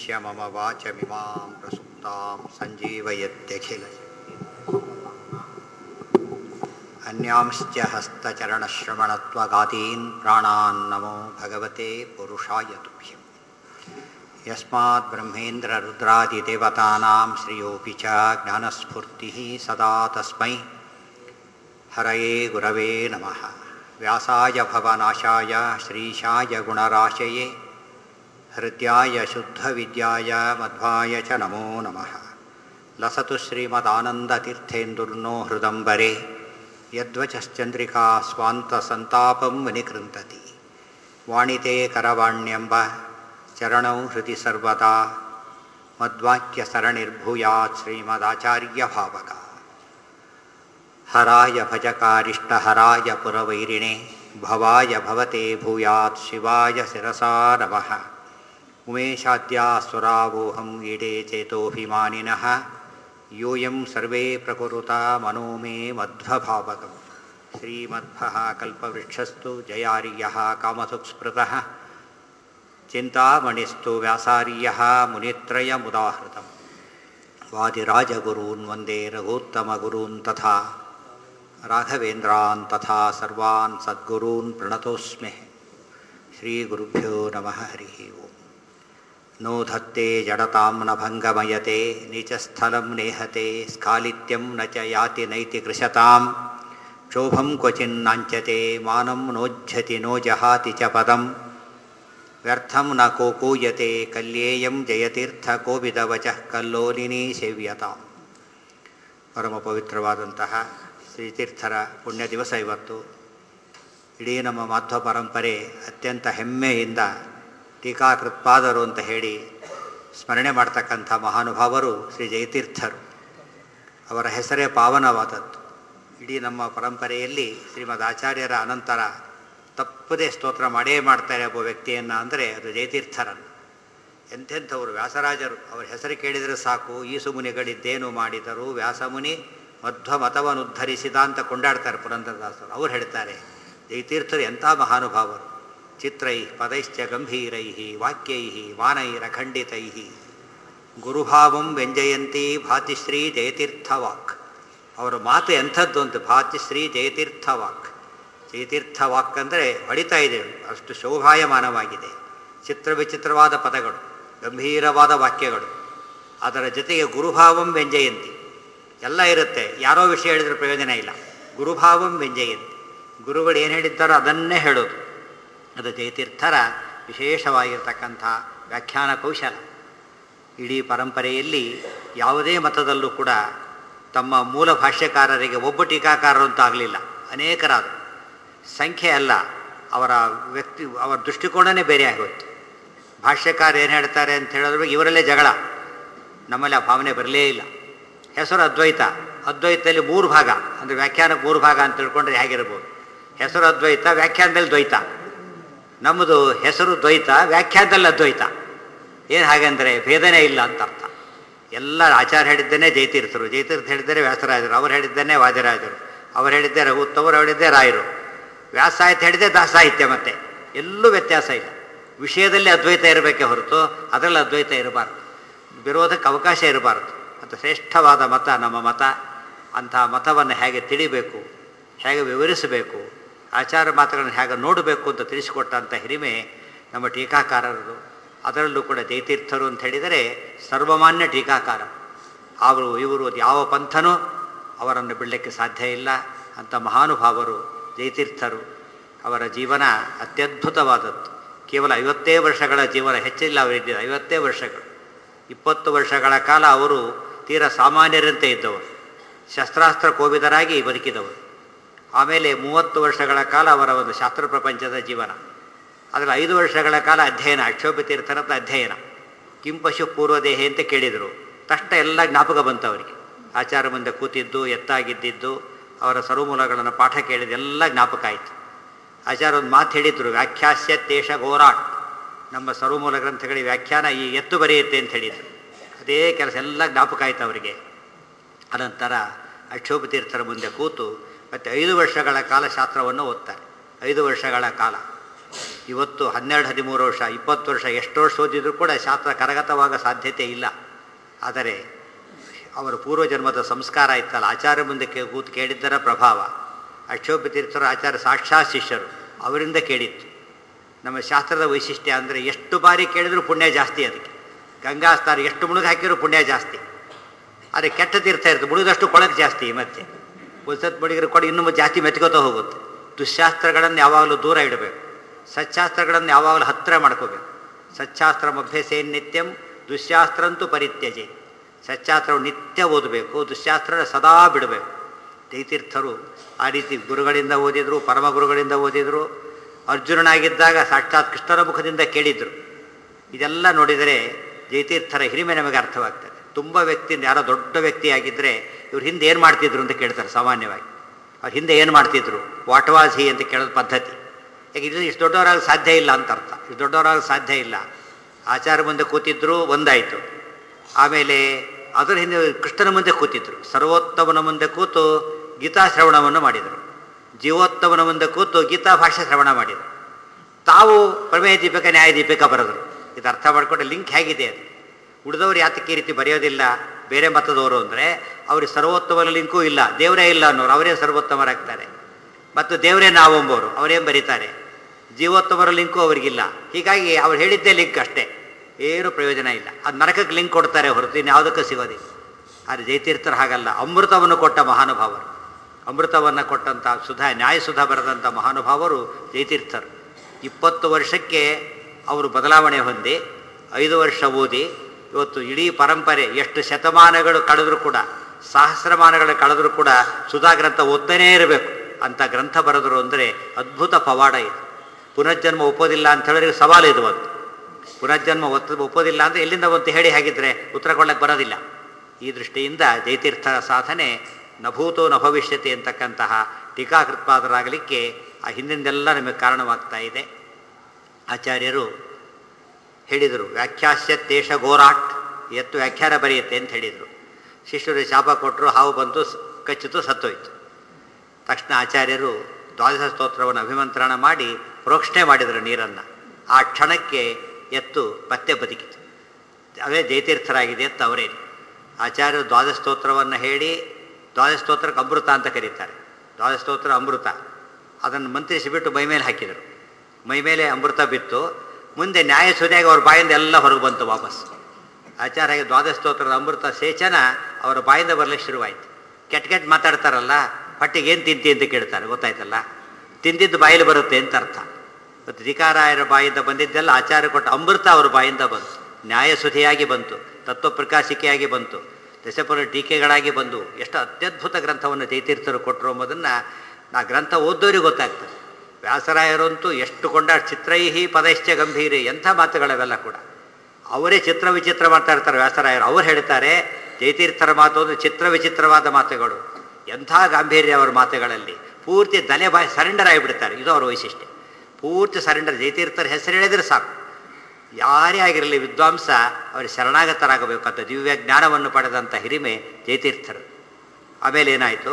नित्यमच्चिन्तयेद्यस्य मम वाचमिमां प्रसुप्तां सञ्जीवयत्यखिल अन्यांश्च हस्तचरणश्रवणत्वगादीन् प्राणान् नमो भगवते पुरुषाय तुभ्यम् यस्मात् ब्रह्मेन्द्ररुद्रादिदेवतानां श्रियोऽपि च ज्ञानस्फूर्तिः सदा तस्मै हरये गुरवे नमः व्यासाय भवनाशाय श्रीशाय गुणराशये हृद्याय शुद्धविद्याय मध्वाय च नमो नमः लसतु श्रीमदानन्दतीर्थेन्दुर्नो हृदम्बरे यद्वचश्चन्द्रिका स्वान्तसन्तापं विनिकृन्तति वाणिते करवाण्यम्ब चरणौ हृदि सर्वदा मद्वाक्यसरणिर्भूयात् श्रीमदाचार्यभावका हराय भजकारिष्टहराय पुरवैरिणे भवाय भवते भूयात् शिवाय शिरसा नमः उमेशाद्यासुरावोहम् ईडे चेतोऽभिमानिनः यूयं सर्वे प्रकुरुता मनो मे मध्वभावकं श्रीमध्वः कल्पवृक्षस्तु जयार्यः कामसुस्मृतः चिन्तामणिस्तु व्यासार्यः मुनित्रयमुदाहृतं वादिराजगुरून् वन्दे रघूत्तमगुरून् तथा राघवेन्द्रान् तथा सर्वान् सद्गुरून् प्रणतोऽस्मि श्रीगुरुभ्यो नमः हरिः ओम् नो धत्ते जडतां न भङ्गमयते नीचस्थलं नेहते स्खालित्यं न च याति नैति कृशतां क्षोभं क्वचिन्नाञ्चते मानं नोज्झति नो जहाति च पदं ವ್ಯರ್ಥಂ ನ ಕೋಕೂಯತೆ ಕಲ್ಯೇಯಂ ಜಯತೀರ್ಥ ಕೋವಿದವಚಃ ಕಲ್ಲೋಲಿನಿ ಸೇವ್ಯತಾಂ ಪರಮ ಪವಿತ್ರವಾದಂತಹ ಶ್ರೀತೀರ್ಥರ ಪುಣ್ಯ ದಿವಸ ಇವತ್ತು ಇಡೀ ನಮ್ಮ ಮಾಧ್ವ ಪರಂಪರೆ ಅತ್ಯಂತ ಹೆಮ್ಮೆಯಿಂದ ಟೀಕಾಕೃತ್ಪಾದರು ಅಂತ ಹೇಳಿ ಸ್ಮರಣೆ ಮಾಡ್ತಕ್ಕಂಥ ಮಹಾನುಭಾವರು ಶ್ರೀ ಜಯತೀರ್ಥರು ಅವರ ಹೆಸರೇ ಪಾವನವಾದದ್ದು ಇಡೀ ನಮ್ಮ ಪರಂಪರೆಯಲ್ಲಿ ಶ್ರೀಮದ್ ಆಚಾರ್ಯರ ಅನಂತರ ತಪ್ಪದೇ ಸ್ತೋತ್ರ ಮಾಡೇ ಮಾಡ್ತಾರೆ ಒಬ್ಬ ವ್ಯಕ್ತಿಯನ್ನು ಅಂದರೆ ಅದು ಜಯತೀರ್ಥರನ್ನು ಎಂಥೆಂಥವರು ವ್ಯಾಸರಾಜರು ಅವರ ಹೆಸರು ಕೇಳಿದರೆ ಸಾಕು ಈಸು ಮುನಿಗಳಿದ್ದೇನು ಮಾಡಿದರು ವ್ಯಾಸಮುನಿ ಮಧ್ವ ಮತವನ್ನು ಉದ್ಧರಿಸಿದ ಅಂತ ಕೊಂಡಾಡ್ತಾರೆ ಪುರಂದರದಾಸರು ಅವ್ರು ಹೇಳ್ತಾರೆ ಜಯತೀರ್ಥರು ಎಂಥ ಮಹಾನುಭಾವರು ಚಿತ್ರೈ ಪದೈಶ್ಚ ಗಂಭೀರೈ ವಾಕ್ಯೈ ವಾನೈರಖಂಡಿತೈ ಗುರುಭಾವಂ ವ್ಯಂಜಯಂತಿ ಭಾತಿಶ್ರೀ ಜಯತೀರ್ಥ ವಾಕ್ ಅವರ ಮಾತು ಎಂಥದ್ದು ಅಂತ ಭಾತಿಶ್ರೀ ಜಯತೀರ್ಥ ವಾಕ್ ಜಯತೀರ್ಥ ವಾಕ್ ಅಂದರೆ ಹೊಡಿತಾ ಇದೆ ಅಷ್ಟು ಶೋಭಾಯಮಾನವಾಗಿದೆ ಚಿತ್ರ ವಿಚಿತ್ರವಾದ ಪದಗಳು ಗಂಭೀರವಾದ ವಾಕ್ಯಗಳು ಅದರ ಜೊತೆಗೆ ಗುರುಭಾವಂ ವ್ಯಂಜಯಂತಿ ಎಲ್ಲ ಇರುತ್ತೆ ಯಾರೋ ವಿಷಯ ಹೇಳಿದ್ರೆ ಪ್ರಯೋಜನ ಇಲ್ಲ ಗುರುಭಾವಂ ವ್ಯಂಜಯಂತಿ ಗುರುಗಳು ಏನು ಹೇಳಿದ್ದಾರೋ ಅದನ್ನೇ ಹೇಳೋದು ಅದು ಜಯತೀರ್ಥರ ವಿಶೇಷವಾಗಿರ್ತಕ್ಕಂಥ ವ್ಯಾಖ್ಯಾನ ಕೌಶಲ ಇಡೀ ಪರಂಪರೆಯಲ್ಲಿ ಯಾವುದೇ ಮತದಲ್ಲೂ ಕೂಡ ತಮ್ಮ ಮೂಲ ಭಾಷ್ಯಕಾರರಿಗೆ ಒಬ್ಬ ಟೀಕಾಕಾರರು ಅಂತ ಆಗಲಿಲ್ಲ ಅನೇಕರಾದರು ಸಂಖ್ಯೆ ಅಲ್ಲ ಅವರ ವ್ಯಕ್ತಿ ಅವರ ದೃಷ್ಟಿಕೋನನೇ ಬೇರೆ ಆಗೋಯ್ತು ಭಾಷ್ಯಕಾರ ಏನು ಹೇಳ್ತಾರೆ ಅಂತ ಹೇಳಿದ್ರೆ ಇವರಲ್ಲೇ ಜಗಳ ನಮ್ಮಲ್ಲಿ ಆ ಭಾವನೆ ಬರಲೇ ಇಲ್ಲ ಹೆಸರು ಅದ್ವೈತ ಅದ್ವೈತದಲ್ಲಿ ಮೂರು ಭಾಗ ಅಂದರೆ ವ್ಯಾಖ್ಯಾನಕ್ಕೆ ಮೂರು ಭಾಗ ಅಂತ ತಿಳ್ಕೊಂಡ್ರೆ ಹೇಗಿರ್ಬೋದು ಹೆಸರು ಅದ್ವೈತ ವ್ಯಾಖ್ಯಾನದಲ್ಲಿ ದ್ವೈತ ನಮ್ಮದು ಹೆಸರು ದ್ವೈತ ವ್ಯಾಖ್ಯಾನದಲ್ಲಿ ಅದ್ವೈತ ಏನು ಹಾಗೆಂದರೆ ಭೇದನೇ ಇಲ್ಲ ಅಂತ ಅರ್ಥ ಎಲ್ಲ ಆಚಾರ ಹೇಳಿದ್ದೇನೆ ಜಯತೀರ್ಥರು ಜಯತೀರ್ಥ ಹೇಳಿದ್ದೇನೆ ವ್ಯಾಸರಾಜರು ಅವ್ರು ಹೇಳಿದ್ದೇನೆ ವಾದಿರಾಜರು ಅವ್ರು ಹೇಳಿದ್ದೆ ರಘುತ್ತವರು ಹೇಳಿದ್ದೆ ರಾಯರು ವ್ಯಾಸ ಸಾಹಿತ್ಯ ಹೇಳಿದೆ ದಾಸ ಸಾಹಿತ್ಯ ಮತ್ತೆ ಎಲ್ಲೂ ವ್ಯತ್ಯಾಸ ಇಲ್ಲ ವಿಷಯದಲ್ಲಿ ಅದ್ವೈತ ಇರಬೇಕೇ ಹೊರತು ಅದರಲ್ಲಿ ಅದ್ವೈತ ಇರಬಾರ್ದು ವಿರೋಧಕ್ಕೆ ಅವಕಾಶ ಇರಬಾರ್ದು ಅಂತ ಶ್ರೇಷ್ಠವಾದ ಮತ ನಮ್ಮ ಮತ ಅಂಥ ಮತವನ್ನು ಹೇಗೆ ತಿಳಿಬೇಕು ಹೇಗೆ ವಿವರಿಸಬೇಕು ಆಚಾರ ಮಾತುಗಳನ್ನು ಹೇಗೆ ನೋಡಬೇಕು ಅಂತ ತಿಳಿಸಿಕೊಟ್ಟಂಥ ಹಿರಿಮೆ ನಮ್ಮ ಟೀಕಾಕಾರರದು ಅದರಲ್ಲೂ ಕೂಡ ಜಯತೀರ್ಥರು ಅಂತ ಹೇಳಿದರೆ ಸರ್ವಮಾನ್ಯ ಟೀಕಾಕಾರ ಅವರು ಇವರು ಯಾವ ಪಂಥನೂ ಅವರನ್ನು ಬಿಡಲಿಕ್ಕೆ ಸಾಧ್ಯ ಇಲ್ಲ ಅಂಥ ಮಹಾನುಭಾವರು ಜಯತೀರ್ಥರು ಅವರ ಜೀವನ ಅತ್ಯದ್ಭುತವಾದದ್ದು ಕೇವಲ ಐವತ್ತೇ ವರ್ಷಗಳ ಜೀವನ ಹೆಚ್ಚಿಲ್ಲ ಅವರಿಗೆ ಐವತ್ತೇ ವರ್ಷಗಳು ಇಪ್ಪತ್ತು ವರ್ಷಗಳ ಕಾಲ ಅವರು ತೀರ ಸಾಮಾನ್ಯರಂತೆ ಇದ್ದವರು ಶಸ್ತ್ರಾಸ್ತ್ರ ಕೋವಿದರಾಗಿ ಬದುಕಿದವರು ಆಮೇಲೆ ಮೂವತ್ತು ವರ್ಷಗಳ ಕಾಲ ಅವರ ಒಂದು ಶಾಸ್ತ್ರ ಪ್ರಪಂಚದ ಜೀವನ ಅದರಲ್ಲಿ ಐದು ವರ್ಷಗಳ ಕಾಲ ಅಧ್ಯಯನ ಅಕ್ಷೋಭ ತೀರ್ಥರದ ಅಧ್ಯಯನ ಕಿಂಪಶು ಪೂರ್ವದೇಹಿ ಅಂತ ಕೇಳಿದರು ತಕ್ಷಣ ಎಲ್ಲ ಜ್ಞಾಪಕ ಬಂತು ಅವರಿಗೆ ಆಚಾರ ಮುಂದೆ ಕೂತಿದ್ದು ಎತ್ತಾಗಿದ್ದಿದ್ದು ಅವರ ಸರ್ವಮೂಲಗಳನ್ನು ಪಾಠ ಕೇಳಿದ ಎಲ್ಲ ಜ್ಞಾಪಕ ಆಯಿತು ಆಚಾರ ಒಂದು ಮಾತು ಹೇಳಿದರು ವ್ಯಾಖ್ಯಾಸ್ಯ ತೇಷ ಘೋರಾಟ್ ನಮ್ಮ ಸರ್ವಮೂಲ ಗ್ರಂಥಗಳಿಗೆ ವ್ಯಾಖ್ಯಾನ ಈ ಎತ್ತು ಬರೆಯುತ್ತೆ ಅಂತ ಹೇಳಿದರು ಅದೇ ಕೆಲಸ ಎಲ್ಲ ಜ್ಞಾಪಕ ಆಯಿತು ಅವರಿಗೆ ಅನಂತರ ಅಕ್ಷೋಭ ತೀರ್ಥರ ಮುಂದೆ ಕೂತು ಮತ್ತು ಐದು ವರ್ಷಗಳ ಕಾಲ ಶಾಸ್ತ್ರವನ್ನು ಓದ್ತಾರೆ ಐದು ವರ್ಷಗಳ ಕಾಲ ಇವತ್ತು ಹನ್ನೆರಡು ಹದಿಮೂರು ವರ್ಷ ಇಪ್ಪತ್ತು ವರ್ಷ ಎಷ್ಟು ವರ್ಷ ಓದಿದರೂ ಕೂಡ ಶಾಸ್ತ್ರ ಕರಗತವಾಗ ಸಾಧ್ಯತೆ ಇಲ್ಲ ಆದರೆ ಅವರ ಪೂರ್ವಜನ್ಮದ ಸಂಸ್ಕಾರ ಇತ್ತಲ್ಲ ಆಚಾರ್ಯ ಮುಂದಕ್ಕೆ ಕೂತು ಕೇಳಿದ್ದರ ಪ್ರಭಾವ ಅಕ್ಷೋಭ್ಯ ತೀರ್ಥರ ಆಚಾರ್ಯ ಸಾಕ್ಷಾತ್ ಶಿಷ್ಯರು ಅವರಿಂದ ಕೇಳಿತ್ತು ನಮ್ಮ ಶಾಸ್ತ್ರದ ವೈಶಿಷ್ಟ್ಯ ಅಂದರೆ ಎಷ್ಟು ಬಾರಿ ಕೇಳಿದರೂ ಪುಣ್ಯ ಜಾಸ್ತಿ ಅದಕ್ಕೆ ಗಂಗಾ ಸ್ನಾನ ಎಷ್ಟು ಮುಳುಗಿ ಹಾಕಿದರೂ ಪುಣ್ಯ ಜಾಸ್ತಿ ಆದರೆ ಕೆಟ್ಟ ತೀರ್ಥ ಇರ್ತದೆ ಮುಳುಗಿದಷ್ಟು ಕೊಳಕ್ಕೆ ಜಾಸ್ತಿ ಮತ್ತೆ ಒಂದು ಸತ್ ಮುಳುಗಿರೋ ಕೊಡ ಇನ್ನೂ ಜಾಸ್ತಿ ಮೆತ್ಕೋತಾ ಹೋಗುತ್ತೆ ದುಶ್ಶಾಸ್ತ್ರಗಳನ್ನು ಯಾವಾಗಲೂ ದೂರ ಇಡಬೇಕು ಸಚ್ಚಾಸ್ತ್ರಗಳನ್ನು ಯಾವಾಗಲೂ ಹತ್ತಿರ ಮಾಡ್ಕೋಬೇಕು ಸಚ್ಚಾಸ್ತ್ರ ಅಭ್ಯಸೇನ್ ನಿತ್ಯಂ ದುಶ್ಶಾಸ್ತ್ರಂತೂ ಪರಿತ್ಯಜೆ ಸಚ್ಚಾಸ್ತ್ರವು ನಿತ್ಯ ಓದಬೇಕು ದುಶ್ಶಾಸ್ತ್ರ ಸದಾ ಬಿಡಬೇಕು ಜೈತೀರ್ಥರು ಆ ರೀತಿ ಗುರುಗಳಿಂದ ಓದಿದರು ಪರಮ ಗುರುಗಳಿಂದ ಓದಿದರು ಅರ್ಜುನನಾಗಿದ್ದಾಗ ಸಾಕ್ಷಾತ್ ಕೃಷ್ಣರ ಮುಖದಿಂದ ಕೇಳಿದರು ಇದೆಲ್ಲ ನೋಡಿದರೆ ಜಯತೀರ್ಥರ ಹಿರಿಮೆ ನಮಗೆ ಅರ್ಥವಾಗ್ತದೆ ತುಂಬ ವ್ಯಕ್ತಿ ಯಾರೋ ದೊಡ್ಡ ವ್ಯಕ್ತಿ ಆಗಿದ್ದರೆ ಇವ್ರು ಹಿಂದೆ ಏನು ಮಾಡ್ತಿದ್ರು ಅಂತ ಕೇಳ್ತಾರೆ ಸಾಮಾನ್ಯವಾಗಿ ಅವ್ರು ಹಿಂದೆ ಏನು ಮಾಡ್ತಿದ್ರು ವಾಟ್ ವಾಸ್ ಹಿ ಅಂತ ಕೇಳೋದು ಪದ್ಧತಿ ಯಾಕೆ ಇದು ಇಷ್ಟು ದೊಡ್ಡವರಾಗ ಸಾಧ್ಯ ಇಲ್ಲ ಅಂತ ಅರ್ಥ ಇಷ್ಟು ದೊಡ್ಡವರಾಗ ಸಾಧ್ಯ ಇಲ್ಲ ಆಚಾರ ಮುಂದೆ ಕೂತಿದ್ರು ಒಂದಾಯಿತು ಆಮೇಲೆ ಅದರ ಹಿಂದೆ ಕೃಷ್ಣನ ಮುಂದೆ ಕೂತಿದ್ರು ಸರ್ವೋತ್ತಮನ ಮುಂದೆ ಕೂತು ಗೀತಾ ಶ್ರವಣವನ್ನು ಮಾಡಿದರು ಜೀವೋತ್ತಮನ ಮುಂದೆ ಕೂತು ಗೀತಾ ಭಾಷೆ ಶ್ರವಣ ಮಾಡಿದರು ತಾವು ಪ್ರಮೇಯ ದೀಪಿಕ ನ್ಯಾಯ ದೀಪಿಕ ಬರೆದರು ಇದು ಅರ್ಥ ಮಾಡಿಕೊಂಡ್ರೆ ಲಿಂಕ್ ಹೇಗಿದೆ ಅದು ಉಳಿದವರು ಯಾತಕ್ಕೆ ಈ ರೀತಿ ಬರೆಯೋದಿಲ್ಲ ಬೇರೆ ಮತದವರು ಅಂದರೆ ಅವ್ರಿಗೆ ಸರ್ವೋತ್ತಮನ ಲಿಂಕೂ ಇಲ್ಲ ದೇವರೇ ಇಲ್ಲ ಅನ್ನೋರು ಅವರೇ ಸರ್ವೋತ್ತಮರಾಗ್ತಾರೆ ಮತ್ತು ದೇವರೇ ನಾವೆಂಬವರು ಅವರೇನು ಬರೀತಾರೆ ಜೀವೋತ್ತಮರ ಲಿಂಕು ಅವರಿಗಿಲ್ಲ ಹೀಗಾಗಿ ಅವ್ರು ಹೇಳಿದ್ದೇ ಲಿಂಕ್ ಅಷ್ಟೇ ಏನು ಪ್ರಯೋಜನ ಇಲ್ಲ ಅದು ನರಕಕ್ಕೆ ಲಿಂಕ್ ಕೊಡ್ತಾರೆ ಹೊರತು ಇನ್ನು ಯಾವುದಕ್ಕೂ ಸಿಗೋದಿಲ್ಲ ಆದರೆ ಜಯತೀರ್ಥರು ಹಾಗಲ್ಲ ಅಮೃತವನ್ನು ಕೊಟ್ಟ ಮಹಾನುಭಾವರು ಅಮೃತವನ್ನು ಕೊಟ್ಟಂಥ ಸುಧಾ ನ್ಯಾಯ ಸುಧಾ ಬರೆದಂಥ ಮಹಾನುಭಾವರು ಜಯತೀರ್ಥರು ಇಪ್ಪತ್ತು ವರ್ಷಕ್ಕೆ ಅವರು ಬದಲಾವಣೆ ಹೊಂದಿ ಐದು ವರ್ಷ ಓದಿ ಇವತ್ತು ಇಡೀ ಪರಂಪರೆ ಎಷ್ಟು ಶತಮಾನಗಳು ಕಳೆದರೂ ಕೂಡ ಸಹಸ್ರಮಾನಗಳು ಕಳೆದರೂ ಕೂಡ ಸುಧಾ ಗ್ರಂಥ ಓದ್ತಾನೇ ಇರಬೇಕು ಅಂಥ ಗ್ರಂಥ ಬರೆದರು ಅಂದರೆ ಅದ್ಭುತ ಪವಾಡ ಇದು ಪುನರ್ಜನ್ಮ ಒಪ್ಪೋದಿಲ್ಲ ಅಂತ ಹೇಳಿದ್ರೆ ಸವಾಲು ಇದು ಒಂದು ಪುನರ್ಜನ್ಮ ಒತ್ತ ಒಪ್ಪೋದಿಲ್ಲ ಅಂದರೆ ಎಲ್ಲಿಂದ ಬಂತು ಹೇಳಿ ಹಾಗಿದ್ರೆ ಉತ್ತರ ಕೊಡಕ್ಕೆ ಬರೋದಿಲ್ಲ ಈ ದೃಷ್ಟಿಯಿಂದ ಜಯತೀರ್ಥರ ಸಾಧನೆ ನಭೂತೋ ನ ಭವಿಷ್ಯತೆ ಅಂತಕ್ಕಂತಹ ಟೀಕಾಕೃತ್ಪಾದರಾಗಲಿಕ್ಕೆ ಆ ಹಿಂದಿಂದೆಲ್ಲ ನಮಗೆ ಕಾರಣವಾಗ್ತಾ ಇದೆ ಆಚಾರ್ಯರು ಹೇಳಿದರು ವ್ಯಾಖ್ಯಾಸ್ಯ ತೇಷ ಘೋರಾಟ್ ಎತ್ತು ವ್ಯಾಖ್ಯಾನ ಬರೆಯುತ್ತೆ ಅಂತ ಹೇಳಿದರು ಶಿಷ್ಯರು ಶಾಪ ಕೊಟ್ಟರು ಹಾವು ಬಂತು ಸ್- ಕಚ್ಚಿತು ಸತ್ತೋಯ್ತು ತಕ್ಷಣ ಆಚಾರ್ಯರು ದ್ವಾದಶ ಸ್ತೋತ್ರವನ್ನು ಅಭಿಮಂತ್ರಣ ಮಾಡಿ ಪ್ರೋಕ್ಷಣೆ ಮಾಡಿದರು ನೀರನ್ನು ಆ ಕ್ಷಣಕ್ಕೆ ಎತ್ತು ಮತ್ತೆ ಬದುಕಿತು ಅವೇ ಜಯತೀರ್ಥರಾಗಿದೆ ಅಂತ ಅವರೇ ಆಚಾರ್ಯರು ದ್ವಾದಶ ಸ್ತೋತ್ರವನ್ನು ಹೇಳಿ ದ್ವಾದಶ ಸ್ತೋತ್ರಕ್ಕೆ ಅಮೃತ ಅಂತ ಕರೀತಾರೆ ದ್ವಾದಶ ಸ್ತೋತ್ರ ಅಮೃತ ಅದನ್ನು ಮಂತ್ರಿಸಿಬಿಟ್ಟು ಮೈ ಮೇಲೆ ಹಾಕಿದರು ಮೈ ಮೇಲೆ ಅಮೃತ ಬಿತ್ತು ಮುಂದೆ ನ್ಯಾಯ ಸುದಿಯಾಗಿ ಅವ್ರ ಬಾಯಿಂದ ಎಲ್ಲ ಹೊರಗೆ ಬಂತು ವಾಪಸ್ ಆಚಾರ್ಯ ದ್ವಾದಶ ಸ್ತೋತ್ರದ ಅಮೃತ ಸೇಚನ ಅವರ ಬಾಯಿಂದ ಬರಲಿಕ್ಕೆ ಶುರುವಾಯಿತು ಕೆಟ್ಟ ಕೆಟ್ಟ ಮಾತಾಡ್ತಾರಲ್ಲ ಹೊಟ್ಟೆಗೆ ಏನು ತಿಂತಿ ಅಂತ ಕೇಳ್ತಾರೆ ಗೊತ್ತಾಯ್ತಲ್ಲ ತಿಂದಿದ್ದು ಬಾಯಲ್ಲಿ ಬರುತ್ತೆ ಅಂತ ಅರ್ಥ ಮತ್ತು ಧಿಕಾರಾಯರ ಬಾಯಿಂದ ಬಂದಿದ್ದೆಲ್ಲ ಆಚಾರ್ಯ ಕೊಟ್ಟ ಅಮೃತ ಅವರ ಬಾಯಿಂದ ಬಂತು ನ್ಯಾಯಸುಧಿಯಾಗಿ ಬಂತು ತತ್ವಪ್ರಕಾಶಿಕೆಯಾಗಿ ಬಂತು ದಶಪುರ ಟೀಕೆಗಳಾಗಿ ಬಂದು ಎಷ್ಟು ಅತ್ಯದ್ಭುತ ಗ್ರಂಥವನ್ನು ಜಯತೀರ್ಥರು ಕೊಟ್ಟರು ಎಂಬುದನ್ನು ನಾ ಗ್ರಂಥ ಓದೋರಿಗೆ ಗೊತ್ತಾಗ್ತದೆ ವ್ಯಾಸರಾಯರಂತೂ ಎಷ್ಟು ಕೊಂಡ ಚಿತ್ರೈಹಿ ಪದಶ್ಚ ಗಂಭೀರಿ ಎಂಥ ಮಾತುಗಳವೆಲ್ಲ ಕೂಡ ಅವರೇ ಚಿತ್ರ ವಿಚಿತ್ರ ಮಾತಾಡ್ತಾರೆ ವ್ಯಾಸರಾಯರು ಅವ್ರು ಹೇಳ್ತಾರೆ ಜಯತೀರ್ಥರ ಮಾತು ಅಂದರೆ ಚಿತ್ರ ವಿಚಿತ್ರವಾದ ಮಾತುಗಳು ಎಂಥ ಗಾಂಭೀರ್ಯ ಅವರ ಮಾತುಗಳಲ್ಲಿ ಪೂರ್ತಿ ತಲೆ ಬಾಯಿ ಸರೆಂಡರ್ ಆಗಿಬಿಡ್ತಾರೆ ಇದು ಅವರ ವೈಶಿಷ್ಟ್ಯ ಪೂರ್ತಿ ಸರೆಂಡರ್ ಜಯತೀರ್ಥರ ಹೆಸರು ಹೇಳಿದರೆ ಸಾಕು ಯಾರೇ ಆಗಿರಲಿ ವಿದ್ವಾಂಸ ಅವರು ಶರಣಾಗತರಾಗಬೇಕು ಅಂತ ದಿವ್ಯ ಜ್ಞಾನವನ್ನು ಪಡೆದಂಥ ಹಿರಿಮೆ ಜಯತೀರ್ಥರು ಆಮೇಲೆ ಏನಾಯಿತು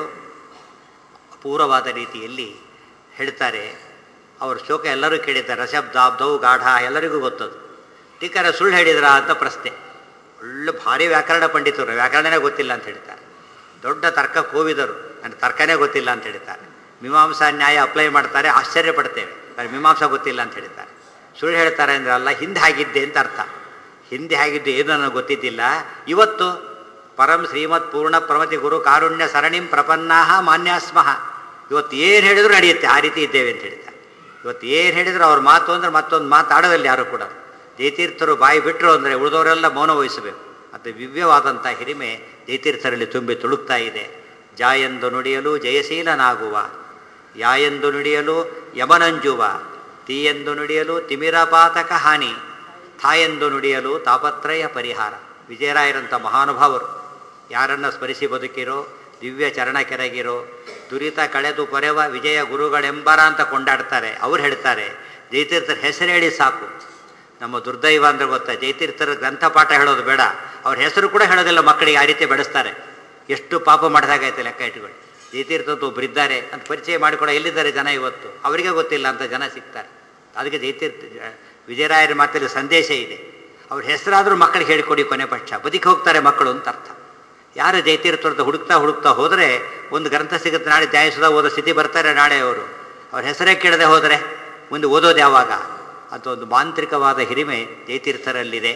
ಅಪೂರ್ವವಾದ ರೀತಿಯಲ್ಲಿ ಹೇಳ್ತಾರೆ ಅವರು ಶೋಕ ಎಲ್ಲರೂ ಕೇಳಿದ್ದಾರೆ ರಸಬ್ದಾಬ್ದೌ ಗಾಢ ಎಲ್ಲರಿಗೂ ಗೊತ್ತದು ಟೀಕಾರ ಸುಳ್ಳು ಹೇಳಿದ್ರಾ ಅಂತ ಪ್ರಶ್ನೆ ಒಳ್ಳೆ ಭಾರಿ ವ್ಯಾಕರಣ ಪಂಡಿತರು ವ್ಯಾಕರಣನೇ ಗೊತ್ತಿಲ್ಲ ಅಂತ ಹೇಳ್ತಾರೆ ದೊಡ್ಡ ತರ್ಕ ಕೋವಿದರು ನನಗೆ ತರ್ಕನೇ ಗೊತ್ತಿಲ್ಲ ಅಂತ ಹೇಳ್ತಾರೆ ಮೀಮಾಂಸಾ ನ್ಯಾಯ ಅಪ್ಲೈ ಮಾಡ್ತಾರೆ ಆಶ್ಚರ್ಯ ಪಡ್ತೇವೆ ಆದರೆ ಮೀಮಾಂಸಾ ಗೊತ್ತಿಲ್ಲ ಅಂತ ಹೇಳ್ತಾರೆ ಸುಳ್ಳು ಹೇಳ್ತಾರೆ ಅಂದ್ರೆ ಅಲ್ಲ ಹಿಂದೆ ಆಗಿದ್ದೆ ಅಂತ ಅರ್ಥ ಹಿಂದೆ ಆಗಿದ್ದು ಏನು ನನಗೆ ಗೊತ್ತಿದ್ದಿಲ್ಲ ಇವತ್ತು ಪರಂ ಶ್ರೀಮತ್ ಪೂರ್ಣ ಪ್ರಮತಿ ಗುರು ಕಾರುಣ್ಯ ಸರಣಿಂ ಪ್ರಪನ್ನಾಹ ಮಾನ್ಯಾಸ್ಮಃ ಇವತ್ತು ಏನು ಹೇಳಿದ್ರು ನಡೆಯುತ್ತೆ ಆ ರೀತಿ ಇದ್ದೇವೆ ಅಂತ ಹೇಳ್ತಾರೆ ಇವತ್ತು ಏನು ಹೇಳಿದ್ರು ಅವ್ರ ಮಾತು ಅಂದ್ರೆ ಮತ್ತೊಂದು ಮಾತಾಡೋದಿಲ್ಲ ಯಾರು ಕೂಡ ಜಯತೀರ್ಥರು ಬಾಯಿ ಬಿಟ್ಟರು ಅಂದರೆ ಉಳಿದವರೆಲ್ಲ ಮೌನ ವಹಿಸಬೇಕು ಅದು ದಿವ್ಯವಾದಂಥ ಹಿರಿಮೆ ಜಯತೀರ್ಥರಲ್ಲಿ ತುಂಬಿ ತುಳುಕ್ತಾ ಇದೆ ಜಾಯೆಂದು ನುಡಿಯಲು ಜಯಶೀಲನಾಗುವ ಯಾಯೆಂದು ನುಡಿಯಲು ಯಮನಂಜುವ ತೀಯೆಂದು ನುಡಿಯಲು ತಿಮಿರಪಾತಕ ಹಾನಿ ಥಾಯೆಂದು ನುಡಿಯಲು ತಾಪತ್ರಯ ಪರಿಹಾರ ವಿಜಯರಾಯರಂಥ ಮಹಾನುಭಾವರು ಯಾರನ್ನು ಸ್ಮರಿಸಿ ಬದುಕಿರೋ ದಿವ್ಯ ಚರಣ ಕೆರಗಿರೋ ದುರಿತ ಕಳೆದು ಪೊರೆವ ವಿಜಯ ಗುರುಗಳೆಂಬರ ಅಂತ ಕೊಂಡಾಡ್ತಾರೆ ಅವ್ರು ಹೇಳ್ತಾರೆ ಜಯತೀರ್ಥರ ಹೆಸರು ಹೇಳಿ ಸಾಕು ನಮ್ಮ ದುರ್ದೈವ ಅಂದ್ರೆ ಗೊತ್ತಾ ಜಯತೀರ್ಥರ ಗ್ರಂಥಪಾಠ ಹೇಳೋದು ಬೇಡ ಅವ್ರ ಹೆಸರು ಕೂಡ ಹೇಳೋದಿಲ್ಲ ಮಕ್ಕಳಿಗೆ ಆ ರೀತಿ ಬೆಳೆಸ್ತಾರೆ ಎಷ್ಟು ಪಾಪ ಮಾಡಿದಾಗೈತೆ ಲೆಕ್ಕ ಇಟ್ಕೊಳ್ಳಿ ಜಯತೀರ್ಥದ್ದು ಒಬ್ಬರು ಇದ್ದಾರೆ ಅಂತ ಪರಿಚಯ ಮಾಡಿಕೊಡ ಎಲ್ಲಿದ್ದಾರೆ ಜನ ಇವತ್ತು ಅವರಿಗೆ ಗೊತ್ತಿಲ್ಲ ಅಂತ ಜನ ಸಿಗ್ತಾರೆ ಅದಕ್ಕೆ ಜೈತೀರ್ಥ ವಿಜಯರಾಯರ ಮಾತಲ್ಲಿ ಸಂದೇಶ ಇದೆ ಅವ್ರ ಹೆಸರಾದರೂ ಮಕ್ಕಳಿಗೆ ಹೇಳಿಕೊಡಿ ಕೊನೆ ಪಕ್ಷ ಬದುಕಿ ಹೋಗ್ತಾರೆ ಮಕ್ಕಳು ಅಂತ ಅರ್ಥ ಯಾರು ಜೈತೀರ್ಥವ್ರದ್ದು ಹುಡುಕ್ತಾ ಹುಡುಕ್ತಾ ಹೋದರೆ ಒಂದು ಗ್ರಂಥ ಸಿಗುತ್ತೆ ನಾಳೆ ಧ್ಯಾಯಿಸದ ಓದೋ ಸ್ಥಿತಿ ಬರ್ತಾರೆ ನಾಳೆ ಅವರು ಅವ್ರ ಹೆಸರೇ ಕೇಳದೆ ಹೋದರೆ ಮುಂದೆ ಓದೋದು ಯಾವಾಗ ಅಂತ ಒಂದು ಮಾಂತ್ರಿಕವಾದ ಹಿರಿಮೆ ಜೈತೀರ್ಥರಲ್ಲಿದೆ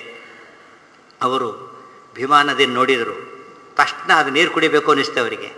ಅವರು ಭೀಮಾ ನದಿಯನ್ನು ನೋಡಿದರು ತಕ್ಷಣ ಅದು ನೀರು ಕುಡಿಬೇಕು ಅನ್ನಿಸ್ತು ಅವರಿಗೆ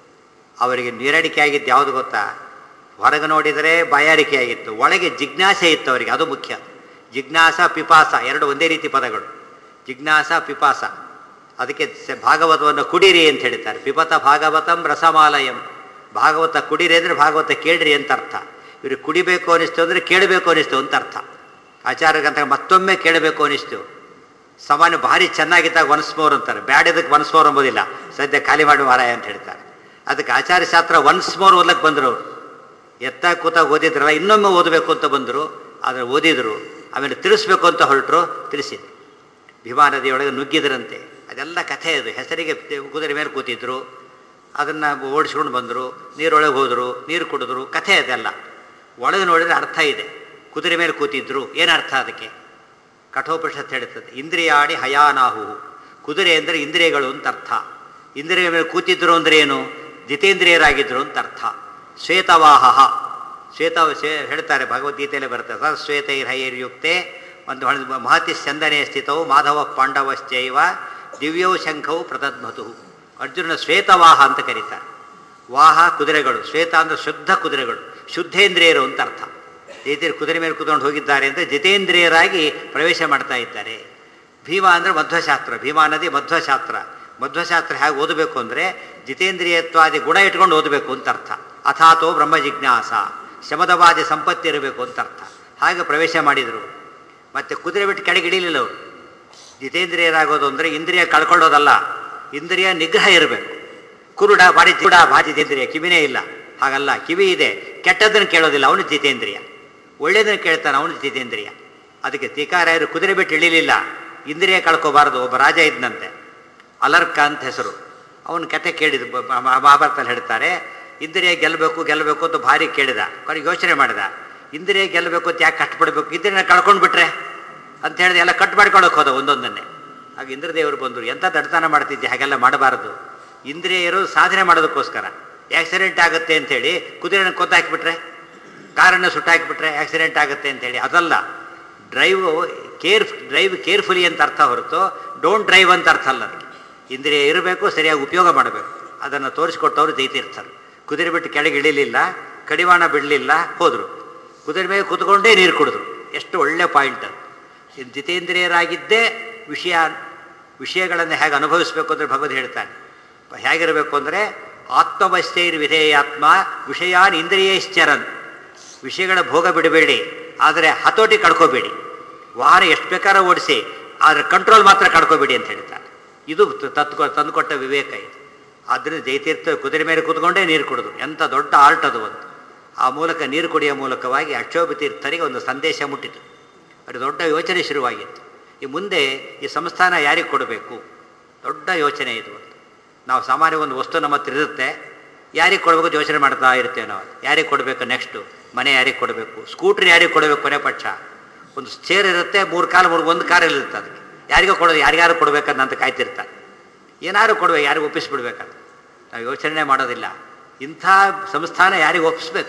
ಅವರಿಗೆ ನೀರಡಿಕೆ ಆಗಿದ್ದು ಯಾವುದು ಗೊತ್ತಾ ಹೊರಗೆ ನೋಡಿದರೆ ಬಾಯಾರಿಕೆ ಆಗಿತ್ತು ಒಳಗೆ ಜಿಜ್ಞಾಸೆ ಇತ್ತು ಅವರಿಗೆ ಅದು ಮುಖ್ಯ ಜಿಜ್ಞಾಸ ಪಿಪಾಸ ಎರಡು ಒಂದೇ ರೀತಿ ಪದಗಳು ಜಿಜ್ಞಾಸ ಪಿಪಾಸ ಅದಕ್ಕೆ ಸ- ಭಾಗವತವನ್ನು ಕುಡಿರಿ ಅಂತ ಹೇಳ್ತಾರೆ ಪಿಪತ ಭಾಗವತಂ ರಸಮಾಲಯಂ ಭಾಗವತ ಕುಡಿರಿ ಅಂದರೆ ಭಾಗವತ ಕೇಳ್ರಿ ಅಂತ ಅರ್ಥ ಇವ್ರಿಗೆ ಕುಡಿಬೇಕು ಅನಿಸ್ತು ಅಂದರೆ ಕೇಳಬೇಕು ಅನಿಸ್ತು ಅಂತ ಅರ್ಥ ಆಚಾರ್ಯಗಂತ ಮತ್ತೊಮ್ಮೆ ಕೇಳಬೇಕು ಅನಿಸ್ತು ಸಾಮಾನ್ಯ ಭಾರಿ ಚೆನ್ನಾಗಿದ್ದಾಗ ಒನ್ಸ್ ಮೋರ್ ಅಂತಾರೆ ಬ್ಯಾಡಿದಕ್ಕೆ ಒನ್ಸ್ ಮೋರ್ ಅಂಬೋದಿಲ್ಲ ಸದ್ಯ ಖಾಲಿ ಮಾಡಿ ಮಾರಾಯ ಅಂತ ಹೇಳ್ತಾರೆ ಅದಕ್ಕೆ ಆಚಾರ್ಯ ಶಾಸ್ತ್ರ ಒನ್ಸ್ ಮೋರ್ ಓದ್ಲಕ್ಕೆ ಬಂದರು ಅವರು ಎತ್ತ ಕೂತಾಗ ಓದಿದ್ರಲ್ಲ ಇನ್ನೊಮ್ಮೆ ಓದಬೇಕು ಅಂತ ಬಂದರು ಆದರೆ ಓದಿದರು ಆಮೇಲೆ ತಿಳಿಸ್ಬೇಕು ಅಂತ ಹೊರಟರು ತಿಳಿಸಿದ್ರು ಭೀಮಾ ನದಿಯೊಳಗೆ ನುಗ್ಗಿದ್ರಂತೆ ಅದೆಲ್ಲ ಕಥೆ ಅದು ಹೆಸರಿಗೆ ಕುದುರೆ ಮೇಲೆ ಕೂತಿದ್ರು ಅದನ್ನು ಓಡಿಸ್ಕೊಂಡು ಬಂದರು ನೀರೊಳಗೆ ಹೋದರು ನೀರು ಕುಡಿದ್ರು ಕಥೆ ಅದೆಲ್ಲ ಒಳಗೆ ನೋಡಿದರೆ ಅರ್ಥ ಇದೆ ಕುದುರೆ ಮೇಲೆ ಕೂತಿದ್ರು ಏನು ಅರ್ಥ ಅದಕ್ಕೆ ಕಠೋಪನಿಷತ್ ಹೇಳ್ತದೆ ಇಂದ್ರಿಯಾಡಿ ಹಯಾನಾಹು ಕುದುರೆ ಅಂದರೆ ಇಂದ್ರಿಯಗಳು ಅಂತ ಅರ್ಥ ಇಂದ್ರಿಯ ಮೇಲೆ ಕೂತಿದ್ರು ಅಂದರೆ ಏನು ಜಿತೇಂದ್ರಿಯರಾಗಿದ್ರು ಅಂತ ಅರ್ಥ ಶ್ವೇತವಾಹ ಶ್ವೇತ ಶ್ವೇ ಹೇಳ್ತಾರೆ ಭಗವದ್ಗೀತೆಯಲ್ಲೇ ಬರ್ತದೆ ಸ ಶ್ವೇತೈರ್ಹೈರ್ಯುಕ್ತೆ ಒಂದು ಹಣ- ಮಹತಿ ಸ್ಯಂದನೆ ಸ್ಥಿತವು ಮಾಧವ ಪಾಂಡವಶ್ಚೈವ ದಿವ್ಯೌ ಶಂಖವು ಪ್ರತದ್ಮತು ಅರ್ಜುನನ ಶ್ವೇತವಾಹ ಅಂತ ಕರೀತಾರೆ ವಾಹ ಕುದುರೆಗಳು ಶ್ವೇತ ಅಂದರೆ ಶುದ್ಧ ಕುದುರೆಗಳು ಶುದ್ಧೇಂದ್ರಿಯರು ಅಂತ ಅರ್ಥ ಜೈತಿರ್ ಕುದುರೆ ಮೇಲೆ ಕೂತ್ಕೊಂಡು ಹೋಗಿದ್ದಾರೆ ಅಂದರೆ ಜಿತೇಂದ್ರಿಯರಾಗಿ ಪ್ರವೇಶ ಮಾಡ್ತಾ ಇದ್ದಾರೆ ಭೀಮ ಅಂದರೆ ಮಧ್ವಶಾಸ್ತ್ರ ಭೀಮಾ ನದಿ ಮಧ್ವಶಾಸ್ತ್ರ ಮಧ್ವಶಾಸ್ತ್ರ ಹೇಗೆ ಓದಬೇಕು ಅಂದರೆ ಜಿತೇಂದ್ರಿಯತ್ವಾದಿ ಗುಣ ಇಟ್ಕೊಂಡು ಓದಬೇಕು ಅಂತ ಅರ್ಥ ಅಥಾತೋ ಬ್ರಹ್ಮ ಜಿಜ್ಞಾಸ ಶಮದವಾದಿ ಸಂಪತ್ತಿ ಇರಬೇಕು ಅಂತ ಅರ್ಥ ಹಾಗೆ ಪ್ರವೇಶ ಮಾಡಿದರು ಮತ್ತು ಕುದುರೆ ಬಿಟ್ಟು ಕೆಳಗೆ ಇಳಿಲಿಲ್ಲ ಅವರು ಜಿತೇಂದ್ರಿಯರಾಗೋದು ಅಂದರೆ ಇಂದ್ರಿಯ ಕಳ್ಕೊಳ್ಳೋದಲ್ಲ ಇಂದ್ರಿಯ ನಿಗ್ರಹ ಇರಬೇಕು ಕುರುಡ ಬಾರಿ ಕುರುಡ ಭಾರಿ ಜಿತೇಂದ್ರಿಯ ಕಿವಿನೇ ಇಲ್ಲ ಹಾಗಲ್ಲ ಕಿವಿ ಇದೆ ಕೆಟ್ಟದ್ದನ್ನು ಕೇಳೋದಿಲ್ಲ ಅವನು ಜಿತೇಂದ್ರಿಯ ಒಳ್ಳೆಯದನ್ನು ಕೇಳ್ತಾನೆ ಅವನು ಜಿತೇಂದ್ರಿಯ ಅದಕ್ಕೆ ತೀಕಾರಾಯರು ಕುದುರೆ ಬಿಟ್ಟು ಇಳಿಲಿಲ್ಲ ಇಂದ್ರಿಯ ಕಳ್ಕೋಬಾರದು ಒಬ್ಬ ರಾಜ ಇದ್ದಂತೆ ಅಲರ್ಕ ಅಂತ ಹೆಸರು ಅವನು ಕತೆ ಕೇಳಿದ ಮಹಾಭಾರತದಲ್ಲಿ ಹೇಳ್ತಾರೆ ಇಂದ್ರಿಯ ಗೆಲ್ಲಬೇಕು ಗೆಲ್ಲಬೇಕು ಅಂತ ಭಾರಿ ಕೇಳಿದ ಕೊನೆಗೆ ಯೋಚನೆ ಮಾಡಿದ ಇಂದ್ರಿಯ ಗೆಲ್ಲಬೇಕು ಅಂತ ಯಾಕೆ ಕಷ್ಟಪಡಬೇಕು ಇಂದ್ರಿಯನ ಕಳ್ಕೊಂಡು ಬಿಟ್ರೆ ಅಂತ ಹೇಳಿದೆ ಎಲ್ಲ ಕಟ್ ಮಾಡ್ಕೊಳಕ್ಕೆ ಹೋದ ಒಂದೊಂದನ್ನೇ ಆಗ ಇಂದ್ರದೇವರು ಬಂದರು ಎಂಥ ದಡ್ತನ ಮಾಡ್ತಿದ್ದೆ ಹಾಗೆಲ್ಲ ಮಾಡಬಾರದು ಇಂದ್ರಿಯ ಇರೋದು ಸಾಧನೆ ಮಾಡೋದಕ್ಕೋಸ್ಕರ ಆಕ್ಸಿಡೆಂಟ್ ಆಗುತ್ತೆ ಅಂತೇಳಿ ಕುದುರೆನ ಕೊತ್ತಾಕಿಬಿಟ್ರೆ ಕಾರನ್ನು ಸುಟ್ಟಾಕಿಬಿಟ್ರೆ ಆಕ್ಸಿಡೆಂಟ್ ಆಗುತ್ತೆ ಅಂತೇಳಿ ಅದಲ್ಲ ಡ್ರೈವ್ ಕೇರ್ ಡ್ರೈವ್ ಕೇರ್ಫುಲಿ ಅಂತ ಅರ್ಥ ಹೊರತು ಡೋಂಟ್ ಡ್ರೈವ್ ಅಂತ ಅರ್ಥ ಅಲ್ಲ ಅದಕ್ಕೆ ಇಂದ್ರಿಯ ಇರಬೇಕು ಸರಿಯಾಗಿ ಉಪಯೋಗ ಮಾಡಬೇಕು ಅದನ್ನು ತೋರಿಸ್ಕೊಟ್ಟವರು ಜೈತೀರ್ಥರು ಕುದುರೆ ಬಿಟ್ಟು ಕೆಳಗೆ ಇಳಿಲಿಲ್ಲ ಕಡಿವಾಣ ಬಿಡಲಿಲ್ಲ ಹೋದರು ಕುದುರೆ ಮೇಲೆ ಕೂತ್ಕೊಂಡೇ ನೀರು ಕುಡಿದ್ರು ಎಷ್ಟು ಒಳ್ಳೆ ಪಾಯಿಂಟ್ ಅದು ಇದು ಜಿತೇಂದ್ರಿಯರಾಗಿದ್ದೇ ವಿಷಯ ವಿಷಯಗಳನ್ನು ಹೇಗೆ ಅನುಭವಿಸಬೇಕು ಅಂದರೆ ಭಗವದ್ ಹೇಳ್ತಾನೆ ಹೇಗಿರಬೇಕು ಅಂದರೆ ಆತ್ಮವಶ್ಯೈರ್ ವಿಧೇಯಾತ್ಮ ವಿಷಯಾನ್ ಇಂದ್ರಿಯೈಶ್ಚರನ್ ವಿಷಯಗಳ ಭೋಗ ಬಿಡಬೇಡಿ ಆದರೆ ಹತೋಟಿ ಕಳ್ಕೋಬೇಡಿ ವಾಹನ ಎಷ್ಟು ಬೇಕಾದ್ರೆ ಓಡಿಸಿ ಆದರೆ ಕಂಟ್ರೋಲ್ ಮಾತ್ರ ಕಳ್ಕೋಬೇಡಿ ಅಂತ ಹೇಳ್ತಾರೆ ಇದು ತತ್ಕೊ ತಂದುಕೊಟ್ಟ ವಿವೇಕ ಇದು ಆದ್ದರಿಂದ ಜೈತೀರ್ಥ ಕುದುರೆ ಮೇಲೆ ಕೂತ್ಕೊಂಡೇ ನೀರು ಕುಡಿದು ಎಂಥ ದೊಡ್ಡ ಆರ್ಟ್ ಅದು ಒಂದು ಆ ಮೂಲಕ ನೀರು ಕುಡಿಯೋ ಮೂಲಕವಾಗಿ ಅಕ್ಷೋಭ ತೀರ್ಥರಿಗೆ ಒಂದು ಸಂದೇಶ ಮುಟ್ಟಿತು ಅದು ದೊಡ್ಡ ಯೋಚನೆ ಶುರುವಾಗಿತ್ತು ಈ ಮುಂದೆ ಈ ಸಂಸ್ಥಾನ ಯಾರಿಗೆ ಕೊಡಬೇಕು ದೊಡ್ಡ ಯೋಚನೆ ಇದು ಒಂದು ನಾವು ಸಾಮಾನ್ಯ ಒಂದು ವಸ್ತು ನಮ್ಮ ಹತ್ರ ಇರುತ್ತೆ ಯಾರಿಗೆ ಕೊಡಬೇಕು ಅಂತ ಯೋಚನೆ ಮಾಡ್ತಾ ಇರ್ತೇವೆ ನಾವು ಯಾರಿಗೆ ಕೊಡಬೇಕು ನೆಕ್ಸ್ಟು ಮನೆ ಯಾರಿಗೆ ಕೊಡಬೇಕು ಸ್ಕೂಟ್ರ್ ಯಾರಿಗೆ ಕೊಡಬೇಕು ಕೊನೆ ಪಕ್ಷ ಒಂದು ಚೇರ್ ಇರುತ್ತೆ ಮೂರು ಕಾಲು ಮೂರು ಒಂದು ಕಾರ್ ಇರುತ್ತೆ ಅದಕ್ಕೆ ಯಾರಿಗೋ ಕೊಡೋದು ಯಾರಿಗಾರು ಕೊಡಬೇಕನ್ನಂತ ಕಾಯ್ತಿರ್ತಾರೆ ಏನಾದ್ರು ಕೊಡಬೇಕು ಯಾರಿಗೆ ಒಪ್ಪಿಸ್ಬಿಡ್ಬೇಕಂತ ನಾವು ಯೋಚನೆ ಮಾಡೋದಿಲ್ಲ ಇಂಥ ಸಂಸ್ಥಾನ ಯಾರಿಗೆ ಒಪ್ಪಿಸ್ಬೇಕು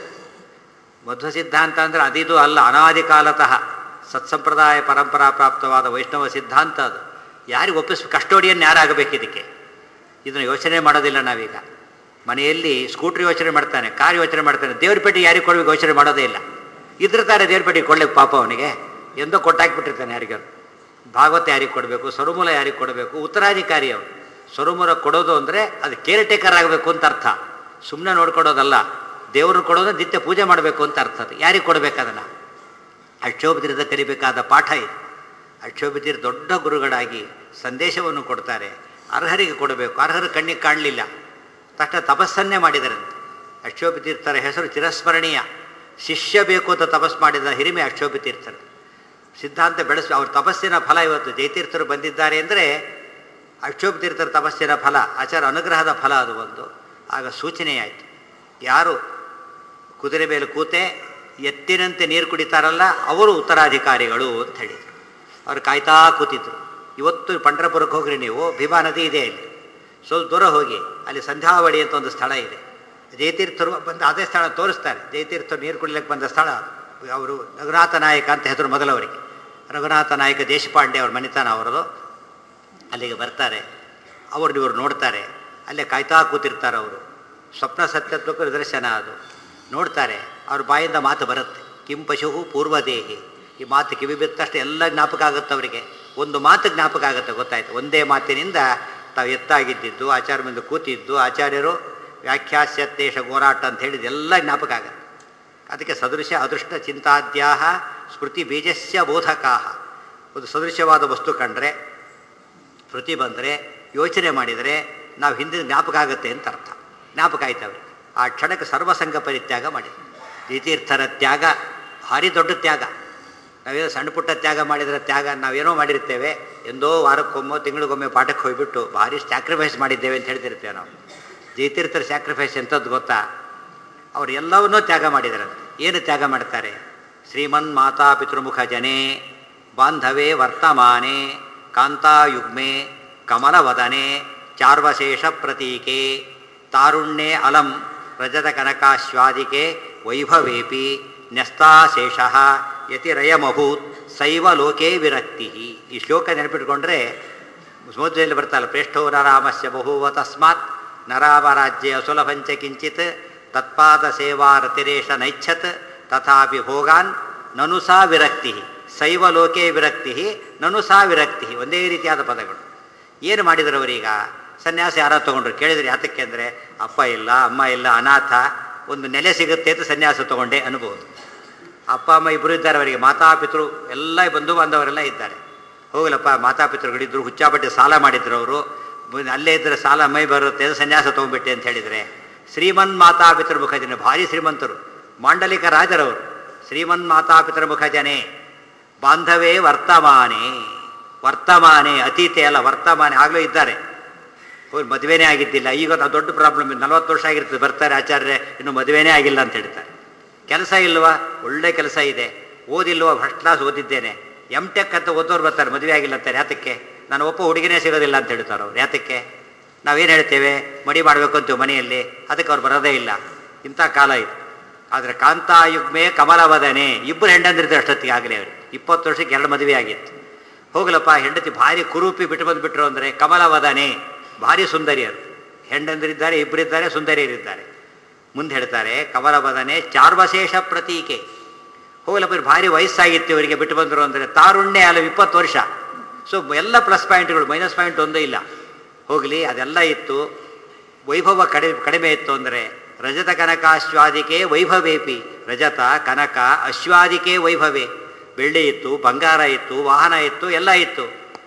ಮಧ್ವ ಸಿದ್ಧಾಂತ ಅಂದರೆ ಅದಿದು ಅಲ್ಲ ಅನಾದಿ ಕಾಲತಃ ಸತ್ಸಂಪ್ರದಾಯ ಪರಂಪರಾ ಪ್ರಾಪ್ತವಾದ ವೈಷ್ಣವ ಸಿದ್ಧಾಂತ ಅದು ಯಾರಿಗೆ ಒಪ್ಪಿಸ್ ಕಸ್ಟೋಡಿಯನ್ ಯಾರಾಗಬೇಕು ಇದಕ್ಕೆ ಇದನ್ನು ಯೋಚನೆ ಮಾಡೋದಿಲ್ಲ ನಾವೀಗ ಮನೆಯಲ್ಲಿ ಸ್ಕೂಟ್ರ್ ಯೋಚನೆ ಮಾಡ್ತಾನೆ ಕಾರ್ ಯೋಚನೆ ಮಾಡ್ತಾನೆ ದೇವ್ರ ಪೇಟೆ ಯಾರಿಗೆ ಕೊಡಬೇಕು ಯೋಚನೆ ಮಾಡೋದೇ ಇಲ್ಲ ಇದ್ರ ತಾರೆ ದೇವ್ರ ಪೇಟೆಗೆ ಕೊಡ್ಲಿಕ್ಕೆ ಪಾಪ ಅವನಿಗೆ ಎಂದೋ ಕೊಟ್ಟಾಕ್ಬಿಟ್ಟಿರ್ತಾನೆ ಯಾರಿಗಾರು ಭಾಗವತ ಯಾರಿಗೆ ಕೊಡಬೇಕು ಸ್ವರುಮೂಲ ಯಾರಿಗೆ ಕೊಡಬೇಕು ಉತ್ತರಾಧಿಕಾರಿ ಅವನು ಸ್ವರುಮೂಲ ಕೊಡೋದು ಅಂದರೆ ಅದು ಕೇರ್ ಟೇಕರ್ ಆಗಬೇಕು ಅಂತ ಅರ್ಥ ಸುಮ್ಮನೆ ನೋಡ್ಕೊಡೋದಲ್ಲ ದೇವ್ರನ್ನ ಕೊಡೋದು ನಿತ್ಯ ಪೂಜೆ ಮಾಡಬೇಕು ಅಂತ ಅರ್ಥ ಅದು ಯಾರಿಗೆ ಕೊಡಬೇಕು ಅದನ್ನು ಅಕ್ಷೋಭತೀರ್ಥ ಕಲಿಬೇಕಾದ ಪಾಠ ಇದು ಅಕ್ಷೋಭತೀರ್ ದೊಡ್ಡ ಗುರುಗಳಾಗಿ ಸಂದೇಶವನ್ನು ಕೊಡ್ತಾರೆ ಅರ್ಹರಿಗೆ ಕೊಡಬೇಕು ಅರ್ಹರು ಕಣ್ಣಿಗೆ ಕಾಣಲಿಲ್ಲ ತಕ್ಷಣ ತಪಸ್ಸನ್ನೇ ಮಾಡಿದರಂತೆ ಅಕ್ಷೋಭತೀರ್ಥರ ಹೆಸರು ಚಿರಸ್ಮರಣೀಯ ಶಿಷ್ಯ ಬೇಕು ಅಂತ ತಪಸ್ ಮಾಡಿದ ಹಿರಿಮೆ ಅಕ್ಷೋಭತೀರ್ಥರು ಸಿದ್ಧಾಂತ ಬೆಳೆಸಿ ಅವ್ರ ತಪಸ್ಸಿನ ಫಲ ಇವತ್ತು ಜಯತೀರ್ಥರು ಬಂದಿದ್ದಾರೆ ಅಂದರೆ ಅಕ್ಷೋಭತೀರ್ಥರ ತಪಸ್ಸಿನ ಫಲ ಆಚಾರ ಅನುಗ್ರಹದ ಫಲ ಅದು ಒಂದು ಆಗ ಸೂಚನೆಯಾಯಿತು ಯಾರು ಕುದುರೆ ಮೇಲೆ ಕೂತೆ ಎತ್ತಿನಂತೆ ನೀರು ಕುಡಿತಾರಲ್ಲ ಅವರು ಉತ್ತರಾಧಿಕಾರಿಗಳು ಅಂತ ಹೇಳಿದರು ಅವ್ರು ಕಾಯ್ತಾ ಕೂತಿದ್ರು ಇವತ್ತು ಪಂಡ್ರಪುರಕ್ಕೆ ಹೋಗ್ರಿ ನೀವು ಭೀಮಾ ನದಿ ಇದೆ ಇಲ್ಲಿ ಸ್ವಲ್ಪ ದೂರ ಹೋಗಿ ಅಲ್ಲಿ ಸಂಧ್ಯಾವಳಿ ಅಂತ ಒಂದು ಸ್ಥಳ ಇದೆ ಜಯತೀರ್ಥರು ಬಂದು ಅದೇ ಸ್ಥಳ ತೋರಿಸ್ತಾರೆ ಜಯತೀರ್ಥರು ನೀರು ಕುಡಿಲಿಕ್ಕೆ ಬಂದ ಸ್ಥಳ ಅದು. ಅವರು ರಘುನಾಥ ನಾಯಕ ಅಂತ ಹೆಸರು ಮೊದಲವರಿಗೆ ರಘುನಾಥ ನಾಯಕ ದೇಶಪಾಂಡೆ ಅವ್ರ ಮನೆತನ ಅವರದು ಅಲ್ಲಿಗೆ ಬರ್ತಾರೆ ಅವರು ಇವರು ನೋಡ್ತಾರೆ ಅಲ್ಲೇ ಕಾಯ್ತಾ ಕೂತಿರ್ತಾರೆ ಅವರು ಸ್ವಪ್ನ ಸತ್ಯತ್ವಕ್ಕೂ ನಿದರ್ಶನ ಅದು ನೋಡ್ತಾರೆ ಅವ್ರ ಬಾಯಿಂದ ಮಾತು ಬರುತ್ತೆ ಕಿಂ ಪಶು ಪೂರ್ವದೇಹಿ ಈ ಮಾತು ಕಿವಿ ಬಿದ್ದ ತಕ್ಷಣ ಎಲ್ಲ ಜ್ಞಾಪಕ ಆಗುತ್ತೆ ಅವರಿಗೆ ಒಂದು ಮಾತು ಜ್ಞಾಪಕ ಆಗುತ್ತೆ ಗೊತ್ತಾಯ್ತು ಒಂದೇ ಮಾತಿನಿಂದ ತಾವು ಎತ್ತಾಗಿದ್ದಿದ್ದು ಆಚಾರ್ಯ ಮುಂದೆ ಕೂತಿದ್ದು ಆಚಾರ್ಯರು ವ್ಯಾಖ್ಯಾಸ್ಯತ್ತೇಶ ಹೋರಾಟ ಅಂತ ಹೇಳಿದ ಎಲ್ಲ ಜ್ಞಾಪಕ ಆಗುತ್ತೆ ಅದಕ್ಕೆ ಸದೃಶ ಅದೃಷ್ಟ ಚಿಂತಾದ್ಯಾಹ ಸ್ಮೃತಿ ಬೀಜಸ್ಯ ಬೋಧಕಾಹ ಒಂದು ಸದೃಶವಾದ ವಸ್ತು ಕಂಡ್ರೆ ಸ್ಮೃತಿ ಬಂದರೆ ಯೋಚನೆ ಮಾಡಿದರೆ ನಾವು ಹಿಂದಿನ ಜ್ಞಾಪಕ ಆಗುತ್ತೆ ಅಂತ ಅರ್ಥ ಜ್ಞಾಪಕ ಆಯ್ತು ಅವ್ರಿಗೆ ಆ ಕ್ಷಣಕ್ಕೆ ಸರ್ವಸಂಗ ಪರಿತ್ಯಾಗ ಮಾಡಿದ್ರು ದ್ವಿತೀರ್ಥರ ತ್ಯಾಗ ಭಾರಿ ದೊಡ್ಡ ತ್ಯಾಗ ನಾವೇನೋ ಸಣ್ಣ ಪುಟ್ಟ ತ್ಯಾಗ ಮಾಡಿದರೆ ತ್ಯಾಗ ನಾವೇನೋ ಮಾಡಿರ್ತೇವೆ ಎಂದೋ ವಾರಕ್ಕೊಮ್ಮೆ ತಿಂಗಳಿಗೊಮ್ಮೆ ಪಾಠಕ್ಕೆ ಹೋಗ್ಬಿಟ್ಟು ಭಾರಿ ಸ್ಯಾಕ್ರಿಫೈಸ್ ಮಾಡಿದ್ದೇವೆ ಅಂತ ಹೇಳ್ತಿರ್ತೇವೆ ನಾವು ಜಯತೀರ್ಥರ ಸ್ಯಾಕ್ರಿಫೈಸ್ ಎಂಥದ್ದು ಗೊತ್ತಾ ಅವರು ಎಲ್ಲವನ್ನೂ ತ್ಯಾಗ ಮಾಡಿದರಂತೆ ಏನು ತ್ಯಾಗ ಮಾಡ್ತಾರೆ ಶ್ರೀಮನ್ ಮಾತಾ ಪಿತೃಮುಖ ಜನೇ ಬಾಂಧವೇ ವರ್ತಮಾನೆ ಕಾಂತಾಯುಗ್ಮೆ ಕಮಲವದನೆ ಚಾರ್ವಶೇಷ ಪ್ರತೀಕೆ ತಾರುಣ್ಯೇ ಅಲಂ ರಜತ ಕನಕಾಶ್ವಾದಿಕೆ ವೈಭವೇಪಿ ನ್ಯಸ್ತಾಶೇಷ ಯತಿರಯಮಭೂತ್ ಸೈವ ಲೋಕೇ ವಿರಕ್ತಿ ಈ ಶ್ಲೋಕ ನೆನಪಿಟ್ಕೊಂಡ್ರೆ ಸಮುದ್ರದಲ್ಲಿ ಬರ್ತಾರಲ್ಲ ಪ್ರೇಷ್ಠೋ ನರಾಮಸ್ಯ ಬಹುವ ತಸ್ಮಾತ್ ನರಾಮರಾಜ್ಯ ಸುಲಭಂಚ ಕಿಂಚಿತ್ ತತ್ಪಾದ ಸೇವಾ ರತಿರೇಶ ನೈಚ್ಛತ್ ತಥಾಪಿ ಭೋಗಾನ್ ನನು ಸಾ ವಿರಕ್ತಿ ಸೈವ ಲೋಕೆ ವಿರಕ್ತಿ ನನು ಸಾ ವಿರಕ್ತಿ ಒಂದೇ ರೀತಿಯಾದ ಪದಗಳು ಏನು ಮಾಡಿದ್ರು ಅವರೀಗ ಸನ್ಯಾಸ ಯಾರೋ ತೊಗೊಂಡ್ರು ಕೇಳಿದ್ರೆ ಯಾತಕ್ಕೆ ಅಂದರೆ ಅಪ್ಪ ಇಲ್ಲ ಅಮ್ಮ ಇಲ್ಲ ಅನಾಥ ಒಂದು ನೆಲೆ ಸಿಗುತ್ತೆ ಅಂತ ಸನ್ಯಾಸ ತೊಗೊಂಡೆ ಅನ್ಬೋದು ಅಪ್ಪ ಅಮ್ಮ ಇಬ್ಬರು ಇದ್ದಾರೆ ಅವರಿಗೆ ಮಾತಾಪಿತೃ ಎಲ್ಲ ಬಂಧು ಬಾಂಧವರೆಲ್ಲ ಇದ್ದಾರೆ ಹೋಗಲಪ್ಪ ಮಾತಾಪಿತೃಗಳಿದ್ರು ಹುಚ್ಚಾಬಟ್ಟೆ ಸಾಲ ಮಾಡಿದ್ರು ಅವರು ಅಲ್ಲೇ ಇದ್ದರೆ ಸಾಲ ಮೈ ಬರುತ್ತೆ ಅಂತ ಸನ್ಯಾಸ ತೊಗೊಂಡ್ಬಿಟ್ಟೆ ಅಂತ ಹೇಳಿದರೆ ಶ್ರೀಮನ್ ಮಾತಾಪಿತೃ ಮುಖಜನೆ ಭಾರಿ ಶ್ರೀಮಂತರು ಮಾಂಡಲಿಕ ರಾಜರವರು ಶ್ರೀಮನ್ ಮಾತಾಪಿತೃ ಮುಖಜನೆ ಬಾಂಧವೇ ವರ್ತಮಾನೆ ವರ್ತಮಾನೆ ಅತೀತೆ ಅಲ್ಲ ವರ್ತಮಾನೆ ಆಗಲೂ ಇದ್ದಾರೆ ಹೋಗಿ ಮದುವೆನೇ ಆಗಿದ್ದಿಲ್ಲ ಈಗ ಅದು ದೊಡ್ಡ ಪ್ರಾಬ್ಲಮ್ ನಲವತ್ತು ವರ್ಷ ಆಗಿರ್ತದೆ ಬರ್ತಾರೆ ಆಚಾರ್ಯ ಇನ್ನು ಮದುವೆನೇ ಆಗಿಲ್ಲ ಅಂತ ಹೇಳ್ತಾರೆ ಕೆಲಸ ಇಲ್ವಾ ಒಳ್ಳೆ ಕೆಲಸ ಇದೆ ಓದಿಲ್ವಾ ಫಸ್ಟ್ ಕ್ಲಾಸ್ ಓದಿದ್ದೇನೆ ಎಮ್ ಟೆಕ್ ಅಂತ ಓದೋರು ಬರ್ತಾರೆ ಮದುವೆ ಆಗಿಲ್ಲ ಅಂತಾರೆ ಯಾತಕ್ಕೆ ನಾನು ಒಬ್ಬ ಹುಡುಗಿನೇ ಸಿಗೋದಿಲ್ಲ ಅಂತ ಹೇಳ್ತಾರೆ ಅವ್ರು ಯಾತಕ್ಕೆ ನಾವೇನು ಹೇಳ್ತೇವೆ ಮಡಿ ಮಾಡಬೇಕು ಅಂತೀವಿ ಮನೆಯಲ್ಲಿ ಅದಕ್ಕೆ ಅವ್ರು ಬರೋದೇ ಇಲ್ಲ ಇಂಥ ಕಾಲ ಇದು ಆದರೆ ಕಾಂತಾಯುಗ್ಮೆ ಕಮಲವದನೆ ಇಬ್ಬರು ಹೆಂಡಂದಿರ್ತಾರೆ ಅಷ್ಟೊತ್ತಿಗೆ ಆಗಲೇ ಅವ್ರಿಗೆ ಇಪ್ಪತ್ತು ವರ್ಷಕ್ಕೆ ಎರಡು ಮದುವೆ ಆಗಿತ್ತು ಹೋಗ್ಲಪ್ಪ ಹೆಂಡತಿ ಭಾರಿ ಕುರೂಪಿ ಬಿಟ್ಟು ಬಂದುಬಿಟ್ರು ಅಂದರೆ ಕಮಲವದನೆ ಭಾರಿ ಸುಂದರಿಯರು ಹೆಂಡಂದಿರಿದ್ದಾರೆ ಇಬ್ಬರಿದ್ದಾರೆ ಸುಂದರಿಯರಿದ್ದಾರೆ ಮುಂದೆ ಹೇಳ್ತಾರೆ ಕಮಲವದನೆ ಚಾರ್ವಶೇಷ ಪ್ರತೀಕೆ ಹೋಗ್ಲಪ್ಪ ಇವ್ರು ಭಾರಿ ವಯಸ್ಸಾಗಿತ್ತು ಇವರಿಗೆ ಬಿಟ್ಟು ಬಂದರು ಅಂದರೆ ತಾರುಣ್ಯ ಅಲ್ಲ ಇಪ್ಪತ್ತು ವರ್ಷ ಸೊ ಎಲ್ಲ ಪ್ಲಸ್ ಪಾಯಿಂಟ್ಗಳು ಮೈನಸ್ ಪಾಯಿಂಟ್ ಒಂದೂ ಇಲ್ಲ ಹೋಗಲಿ ಅದೆಲ್ಲ ಇತ್ತು ವೈಭವ ಕಡಿಮೆ ಕಡಿಮೆ ಇತ್ತು ಅಂದರೆ ರಜತ ಕನಕಾಶ್ವಾದಿಕೆ ವೈಭವೇಪಿ ರಜತ ಕನಕ ಅಶ್ವಾದಿಕೆ ವೈಭವೇ ಬೆಳ್ಳಿ ಇತ್ತು ಬಂಗಾರ ಇತ್ತು ವಾಹನ ಇತ್ತು ಎಲ್ಲ ಇತ್ತು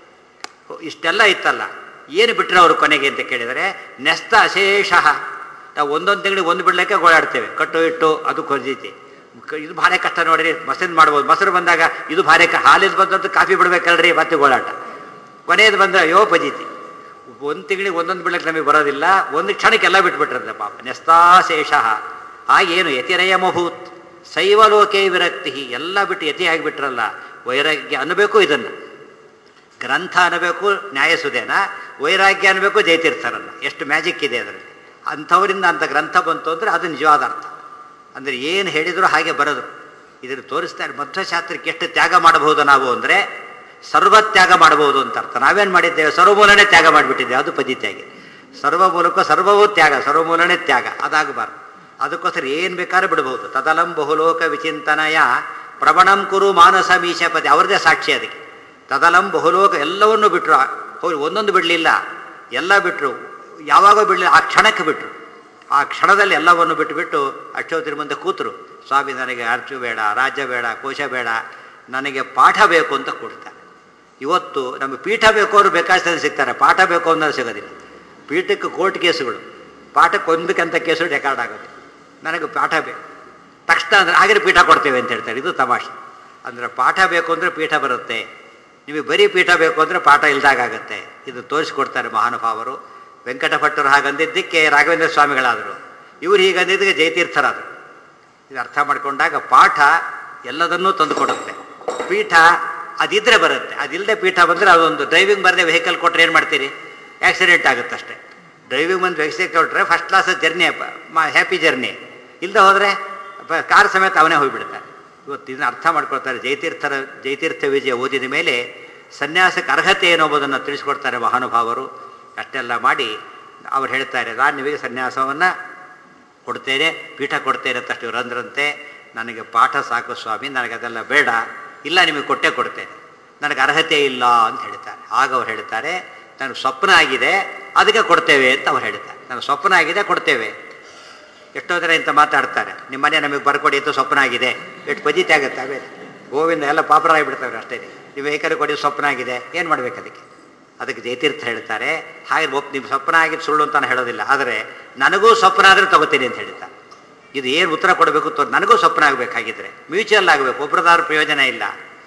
ಇಷ್ಟೆಲ್ಲ ಇತ್ತಲ್ಲ ಏನು ಬಿಟ್ಟರೆ ಅವರು ಕೊನೆಗೆ ಅಂತ ಕೇಳಿದರೆ ನೆಸ್ತ ಅಶೇಷ ನಾವು ಒಂದೊಂದು ತಿಂಗಳಿಗೆ ಒಂದು ಬಿಡ್ಲಿಕ್ಕೆ ಗೋಳಾಡ್ತೇವೆ ಕಟ್ಟು ಇಟ್ಟು ಅದು ಕೊರ್ಜೈತಿ ಇದು ಭಾರಿ ಕಷ್ಟ ನೋಡ್ರಿ ಮೊಸರು ಮಾಡ್ಬೋದು ಮೊಸರು ಬಂದಾಗ ಇದು ಭಾರಿ ಕ ಹಾಲಿದ್ದು ಬಂದದ್ದು ಕಾಫಿ ಬಿಡ್ಬೇಕಲ್ರಿ ಮತ್ತೆ ಗೋಳಾಟ ಕೊನೆಯದು ಬಂದರೆ ಅಯ್ಯೋ ಪಜೀತಿ ಒಂದು ತಿಂಗಳಿಗೆ ಒಂದೊಂದು ಬಿಡ್ಲಿಕ್ಕೆ ನಮಗೆ ಬರೋದಿಲ್ಲ ಒಂದು ಕ್ಷಣಕ್ಕೆಲ್ಲ ಬಿಟ್ಬಿಟ್ರಂತೆ ಪಾಪ ನೆಸ್ತಾಶೇಷ ಹಾಗೇನು ಯತಿರಯಮಭೂತ್ ಶೈವ ಲೋಕೆ ವಿರಕ್ತಿ ಎಲ್ಲ ಬಿಟ್ಟು ಯತಿ ಆಗಿಬಿಟ್ರಲ್ಲ ವೈರಾಗ್ಯ ಅನ್ನಬೇಕು ಇದನ್ನು ಗ್ರಂಥ ಅನ್ನಬೇಕು ನ್ಯಾಯಸುದೇನ ವೈರಾಗ್ಯ ಅನ್ನಬೇಕು ಜಯತೀರ್ಥರನ್ನ ಎಷ್ಟು ಮ್ಯಾಜಿಕ್ ಇದೆ ಅದರಲ್ಲಿ ಅಂಥವರಿಂದ ಅಂಥ ಗ್ರಂಥ ಬಂತು ಅಂದರೆ ಅದು ನಿಜವಾದ ಅರ್ಥ ಅಂದರೆ ಏನು ಹೇಳಿದರೂ ಹಾಗೆ ಬರೋದು ಇದನ್ನು ತೋರಿಸ್ತಾರೆ ಮಧ್ವಶಾಸ್ತ್ರಕ್ಕೆ ಎಷ್ಟು ತ್ಯಾಗ ಮಾಡಬಹುದು ನಾವು ಅಂದರೆ ಸರ್ವತ್ಯಾಗ ಮಾಡಬಹುದು ಅಂತ ಅರ್ಥ ನಾವೇನು ಮಾಡಿದ್ದೇವೆ ಸರ್ವಮೂಲನೇ ತ್ಯಾಗ ಮಾಡಿಬಿಟ್ಟಿದ್ದೇವೆ ಅದು ಪದ್ಧತಿಯಾಗಿ ಸರ್ವಮೂಲಕ್ಕೂ ಸರ್ವವೂ ತ್ಯಾಗ ಸರ್ವಮೂಲನೇ ತ್ಯಾಗ ಅದಾಗಬಾರ್ದು ಅದಕ್ಕೋಸ್ಕರ ಏನು ಬೇಕಾದ್ರೂ ಬಿಡಬಹುದು ತದಲಂ ಬಹುಲೋಕ ವಿಚಿಂತನಯ ಪ್ರವಣಂ ಕುರು ಮಾನಸ ಮೀಶಪತಿ ಅವ್ರದ್ದೇ ಸಾಕ್ಷಿ ಅದಕ್ಕೆ ತದಲಂ ಬಹುಲೋಕ ಎಲ್ಲವನ್ನೂ ಬಿಟ್ಟರು ಹೋಗಿ ಒಂದೊಂದು ಬಿಡಲಿಲ್ಲ ಎಲ್ಲ ಬಿಟ್ಟರು ಯಾವಾಗೋ ಬಿಡಲಿಲ್ಲ ಆ ಕ್ಷಣಕ್ಕೆ ಬಿಟ್ಟರು ಆ ಕ್ಷಣದಲ್ಲಿ ಎಲ್ಲವನ್ನು ಬಿಟ್ಟುಬಿಟ್ಟು ಅಕ್ಷೋತ್ರಿ ಮುಂದೆ ಕೂತರು ಸ್ವಾಮಿ ನನಗೆ ಅರ್ಚು ಬೇಡ ರಾಜ್ಯ ಬೇಡ ಕೋಶ ಬೇಡ ನನಗೆ ಪಾಠ ಬೇಕು ಅಂತ ಕೊಡ್ತಾರೆ ಇವತ್ತು ನಮಗೆ ಪೀಠ ಬೇಕು ಅವರು ಬೇಕಾದ ಸಿಗ್ತಾರೆ ಪಾಠ ಬೇಕು ಅನ್ನೋದು ಸಿಗೋದಿಲ್ಲ ಪೀಠಕ್ಕೆ ಕೋರ್ಟ್ ಕೇಸುಗಳು ಪಾಠಕ್ಕೆ ಒಂದಕ್ಕಂಥ ಕೇಸುಗಳು ರೆಕಾರ್ಡ್ ಆಗೋದು ನನಗೆ ಪಾಠ ಬೇಕು ತಕ್ಷಣ ಅಂದರೆ ಹಾಗೆ ಪೀಠ ಕೊಡ್ತೇವೆ ಅಂತ ಹೇಳ್ತಾರೆ ಇದು ತಮಾಷೆ ಅಂದರೆ ಪಾಠ ಬೇಕು ಅಂದರೆ ಪೀಠ ಬರುತ್ತೆ ನಿಮಗೆ ಬರೀ ಪೀಠ ಬೇಕು ಅಂದರೆ ಪಾಠ ಇಲ್ದಾಗತ್ತೆ ಇದು ತೋರಿಸ್ಕೊಡ್ತಾರೆ ಮಹಾನುಭಾವರು ವೆಂಕಟ ಭಟ್ಟರು ಹಾಗಂದಿದ್ದಕ್ಕೆ ರಾಘವೇಂದ್ರ ಸ್ವಾಮಿಗಳಾದರು ಇವರು ಹೀಗಂದಿದ್ದಕ್ಕೆ ಜಯತೀರ್ಥರಾದರು ಇದು ಅರ್ಥ ಮಾಡಿಕೊಂಡಾಗ ಪಾಠ ಎಲ್ಲದನ್ನೂ ತಂದುಕೊಡುತ್ತೆ ಪೀಠ ಅದಿದ್ರೆ ಬರುತ್ತೆ ಅದಿಲ್ಲದೆ ಪೀಠ ಬಂದರೆ ಅದೊಂದು ಡ್ರೈವಿಂಗ್ ಬರದೆ ವೆಹಿಕಲ್ ಕೊಟ್ಟರೆ ಏನು ಮಾಡ್ತೀರಿ ಆಕ್ಸಿಡೆಂಟ್ ಆಗುತ್ತೆ ಅಷ್ಟೇ ಡ್ರೈವಿಂಗ್ ಬಂದು ವೆಹಿಕಲ್ ಕೊಟ್ಟರೆ first class journey happy journey ಇಲ್ಲದೆ ಹೋದರೆ ಕಾರ್ ಸಮೇತ ಅವನೇ ಹೋಗಿಬಿಡ್ತಾನೆ ಇವತ್ತು ಇದನ್ನ ಅರ್ಥ ಮಾಡ್ಕೊಳ್ತಾರೆ ಜಯತೀರ್ಥರ ಜಯತೀರ್ಥ ವಿಜಯ ಓದಿದ ಮೇಲೆ ಸನ್ಯಾಸಕ್ಕೆ ಅರ್ಹತೆ ಏನು ಎಂಬುದನ್ನು ತಿಳಿಸ್ಕೊಡ್ತಾರೆ ಮಹಾನುಭಾವರು ಅಷ್ಟೆಲ್ಲ ಮಾಡಿ ಅವ್ರು ಹೇಳ್ತಾರೆ ನಾನು ನಿಮಗೆ ಸನ್ಯಾಸವನ್ನು ಕೊಡ್ತೇನೆ ಪೀಠ ಕೊಡ್ತೇನೆ ಅಂತ ಅಷ್ಟು ಅಂದ್ರಂತೆ ನನಗೆ ಪಾಠ ಸಾಕು ಸ್ವಾಮಿ ನನಗೆ ಅದೆಲ್ಲ ಬೇಡ ಇಲ್ಲ ನಿಮಗೆ ಕೊಟ್ಟೇ ಕೊಡ್ತೇನೆ ನನಗೆ ಅರ್ಹತೆ ಇಲ್ಲ ಅಂತ ಹೇಳ್ತಾರೆ ಆಗ ಅವ್ರು ಹೇಳ್ತಾರೆ ನನಗೆ ಸ್ವಪ್ನ ಆಗಿದೆ ಅದಕ್ಕೆ ಕೊಡ್ತೇವೆ ಅಂತ ಅವ್ರು ಹೇಳ್ತಾರೆ ನನಗೆ ಸ್ವಪ್ನ ಆಗಿದೆ ಕೊಡ್ತೇವೆ ಎಷ್ಟೋ ಜನ ಇಂಥ ಮಾತಾಡ್ತಾರೆ ನಿಮ್ಮ ಮನೆ ನಮಗೆ ಬರ್ಕೊಡಿ ಅಂತ ಸ್ವಪ್ನ ಆಗಿದೆ ಎಷ್ಟು ಪಜಿತಿ ಆಗುತ್ತೆ ಆಮೇಲೆ ಗೋವಿಂದ ಎಲ್ಲ ಪಾಪರಾಗಿಬಿಡ್ತಾವ್ರೆ ಅಷ್ಟೇ ನೀವು ಬೇಕಾದ್ರೆ ಕೊಡಿ ಸ್ವಪ್ನ ಆಗಿದೆ ಏನು ಮಾಡ್ಬೇಕು ಅದಕ್ಕೆ ಅದಕ್ಕೆ ಜಯತೀರ್ಥ ಹೇಳ್ತಾರೆ ಹಾಗೆ ಒಪ್ ನಿಮ್ಮ ಸ್ವಪ್ನ ಆಗಿದ್ದು ಸುಳ್ಳು ಅಂತ ನಾನು ಹೇಳೋದಿಲ್ಲ ಆದರೆ ನನಗೂ ಸ್ವಪ್ನ ಆದರೆ ತಗೋತೀನಿ ಅಂತ ಹೇಳ್ತಾರೆ ಇದು ಏನು ಉತ್ತರ ಕೊಡಬೇಕು ತೋ ನನಗೂ ಸ್ವಪ್ನ ಆಗಬೇಕಾಗಿದ್ರೆ ಮ್ಯೂಚುವಲ್ ಆಗಬೇಕು ಒಬ್ಬರದಾದ್ರೂ ಪ್ರಯೋಜನ ಇಲ್ಲ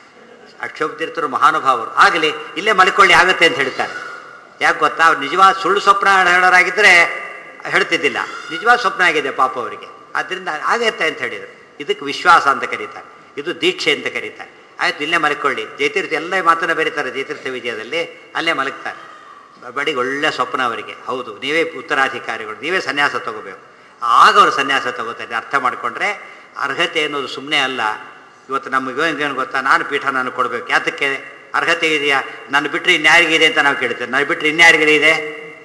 ಅಕ್ಷೋಭ ತೀರ್ಥರು ಮಹಾನುಭಾವರು ಆಗಲಿ ಇಲ್ಲೇ ಮಲ್ಕೊಳ್ಳಿ ಆಗುತ್ತೆ ಅಂತ ಹೇಳ್ತಾರೆ ಯಾಕೆ ಗೊತ್ತಾ ಅವ್ರು ನಿಜವಾದ ಸುಳ್ಳು ಸ್ವಪ್ನ ಹೇಳೋರಾಗಿದ್ದರೆ ಹೇಳ್ತಿದ್ದಿಲ್ಲ ನಿಜವಾದ ಸ್ವಪ್ನ ಆಗಿದೆ ಪಾಪ ಅವರಿಗೆ ಆದ್ದರಿಂದ ಆಗತ್ತೆ ಅಂತ ಹೇಳಿದರು ಇದಕ್ಕೆ ವಿಶ್ವಾಸ ಅಂತ ಕರೀತಾರೆ ಇದು ದೀಕ್ಷೆ ಅಂತ ಕರೀತಾರೆ ಆಯ್ತು ಇಲ್ಲೇ ಮಲ್ಕೊಳ್ಳಿ ಜಯತೀರ್ಥ ಎಲ್ಲ ಮಾತನ್ನು ಬರೀತಾರೆ ಜಯತೀರ್ಥ ವಿಜಯದಲ್ಲಿ ಅಲ್ಲೇ ಮಲಗ್ತಾರೆ ಬಡಿಗೆ ಒಳ್ಳೆ ಸ್ವಪ್ನ ಅವರಿಗೆ ಹೌದು ನೀವೇ ಉತ್ತರಾಧಿಕಾರಿಗಳು ನೀವೇ ಸನ್ಯಾಸ ತಗೋಬೇಕು ಆಗ ಅವರು ಸನ್ಯಾಸ ತಗೋತಾರೆ ಅರ್ಥ ಮಾಡಿಕೊಂಡ್ರೆ ಅರ್ಹತೆ ಅನ್ನೋದು ಸುಮ್ಮನೆ ಅಲ್ಲ ಇವತ್ತು ನಮಗೆ ಏನು ಗೊತ್ತಾ ನಾನು ಪೀಠ ನಾನು ಕೊಡಬೇಕು ಯಾತಕ್ಕೆ ಅರ್ಹತೆ ಇದೆಯಾ ನಾನು ಬಿಟ್ಟರೆ ಇನ್ಯಾರಿಗಿದೆ ಅಂತ ನಾವು ಕೇಳ್ತೇವೆ ನಾನು ಬಿಟ್ಟರೆ ಇನ್ಯಾರಿಗಿದೆ ಇದೆ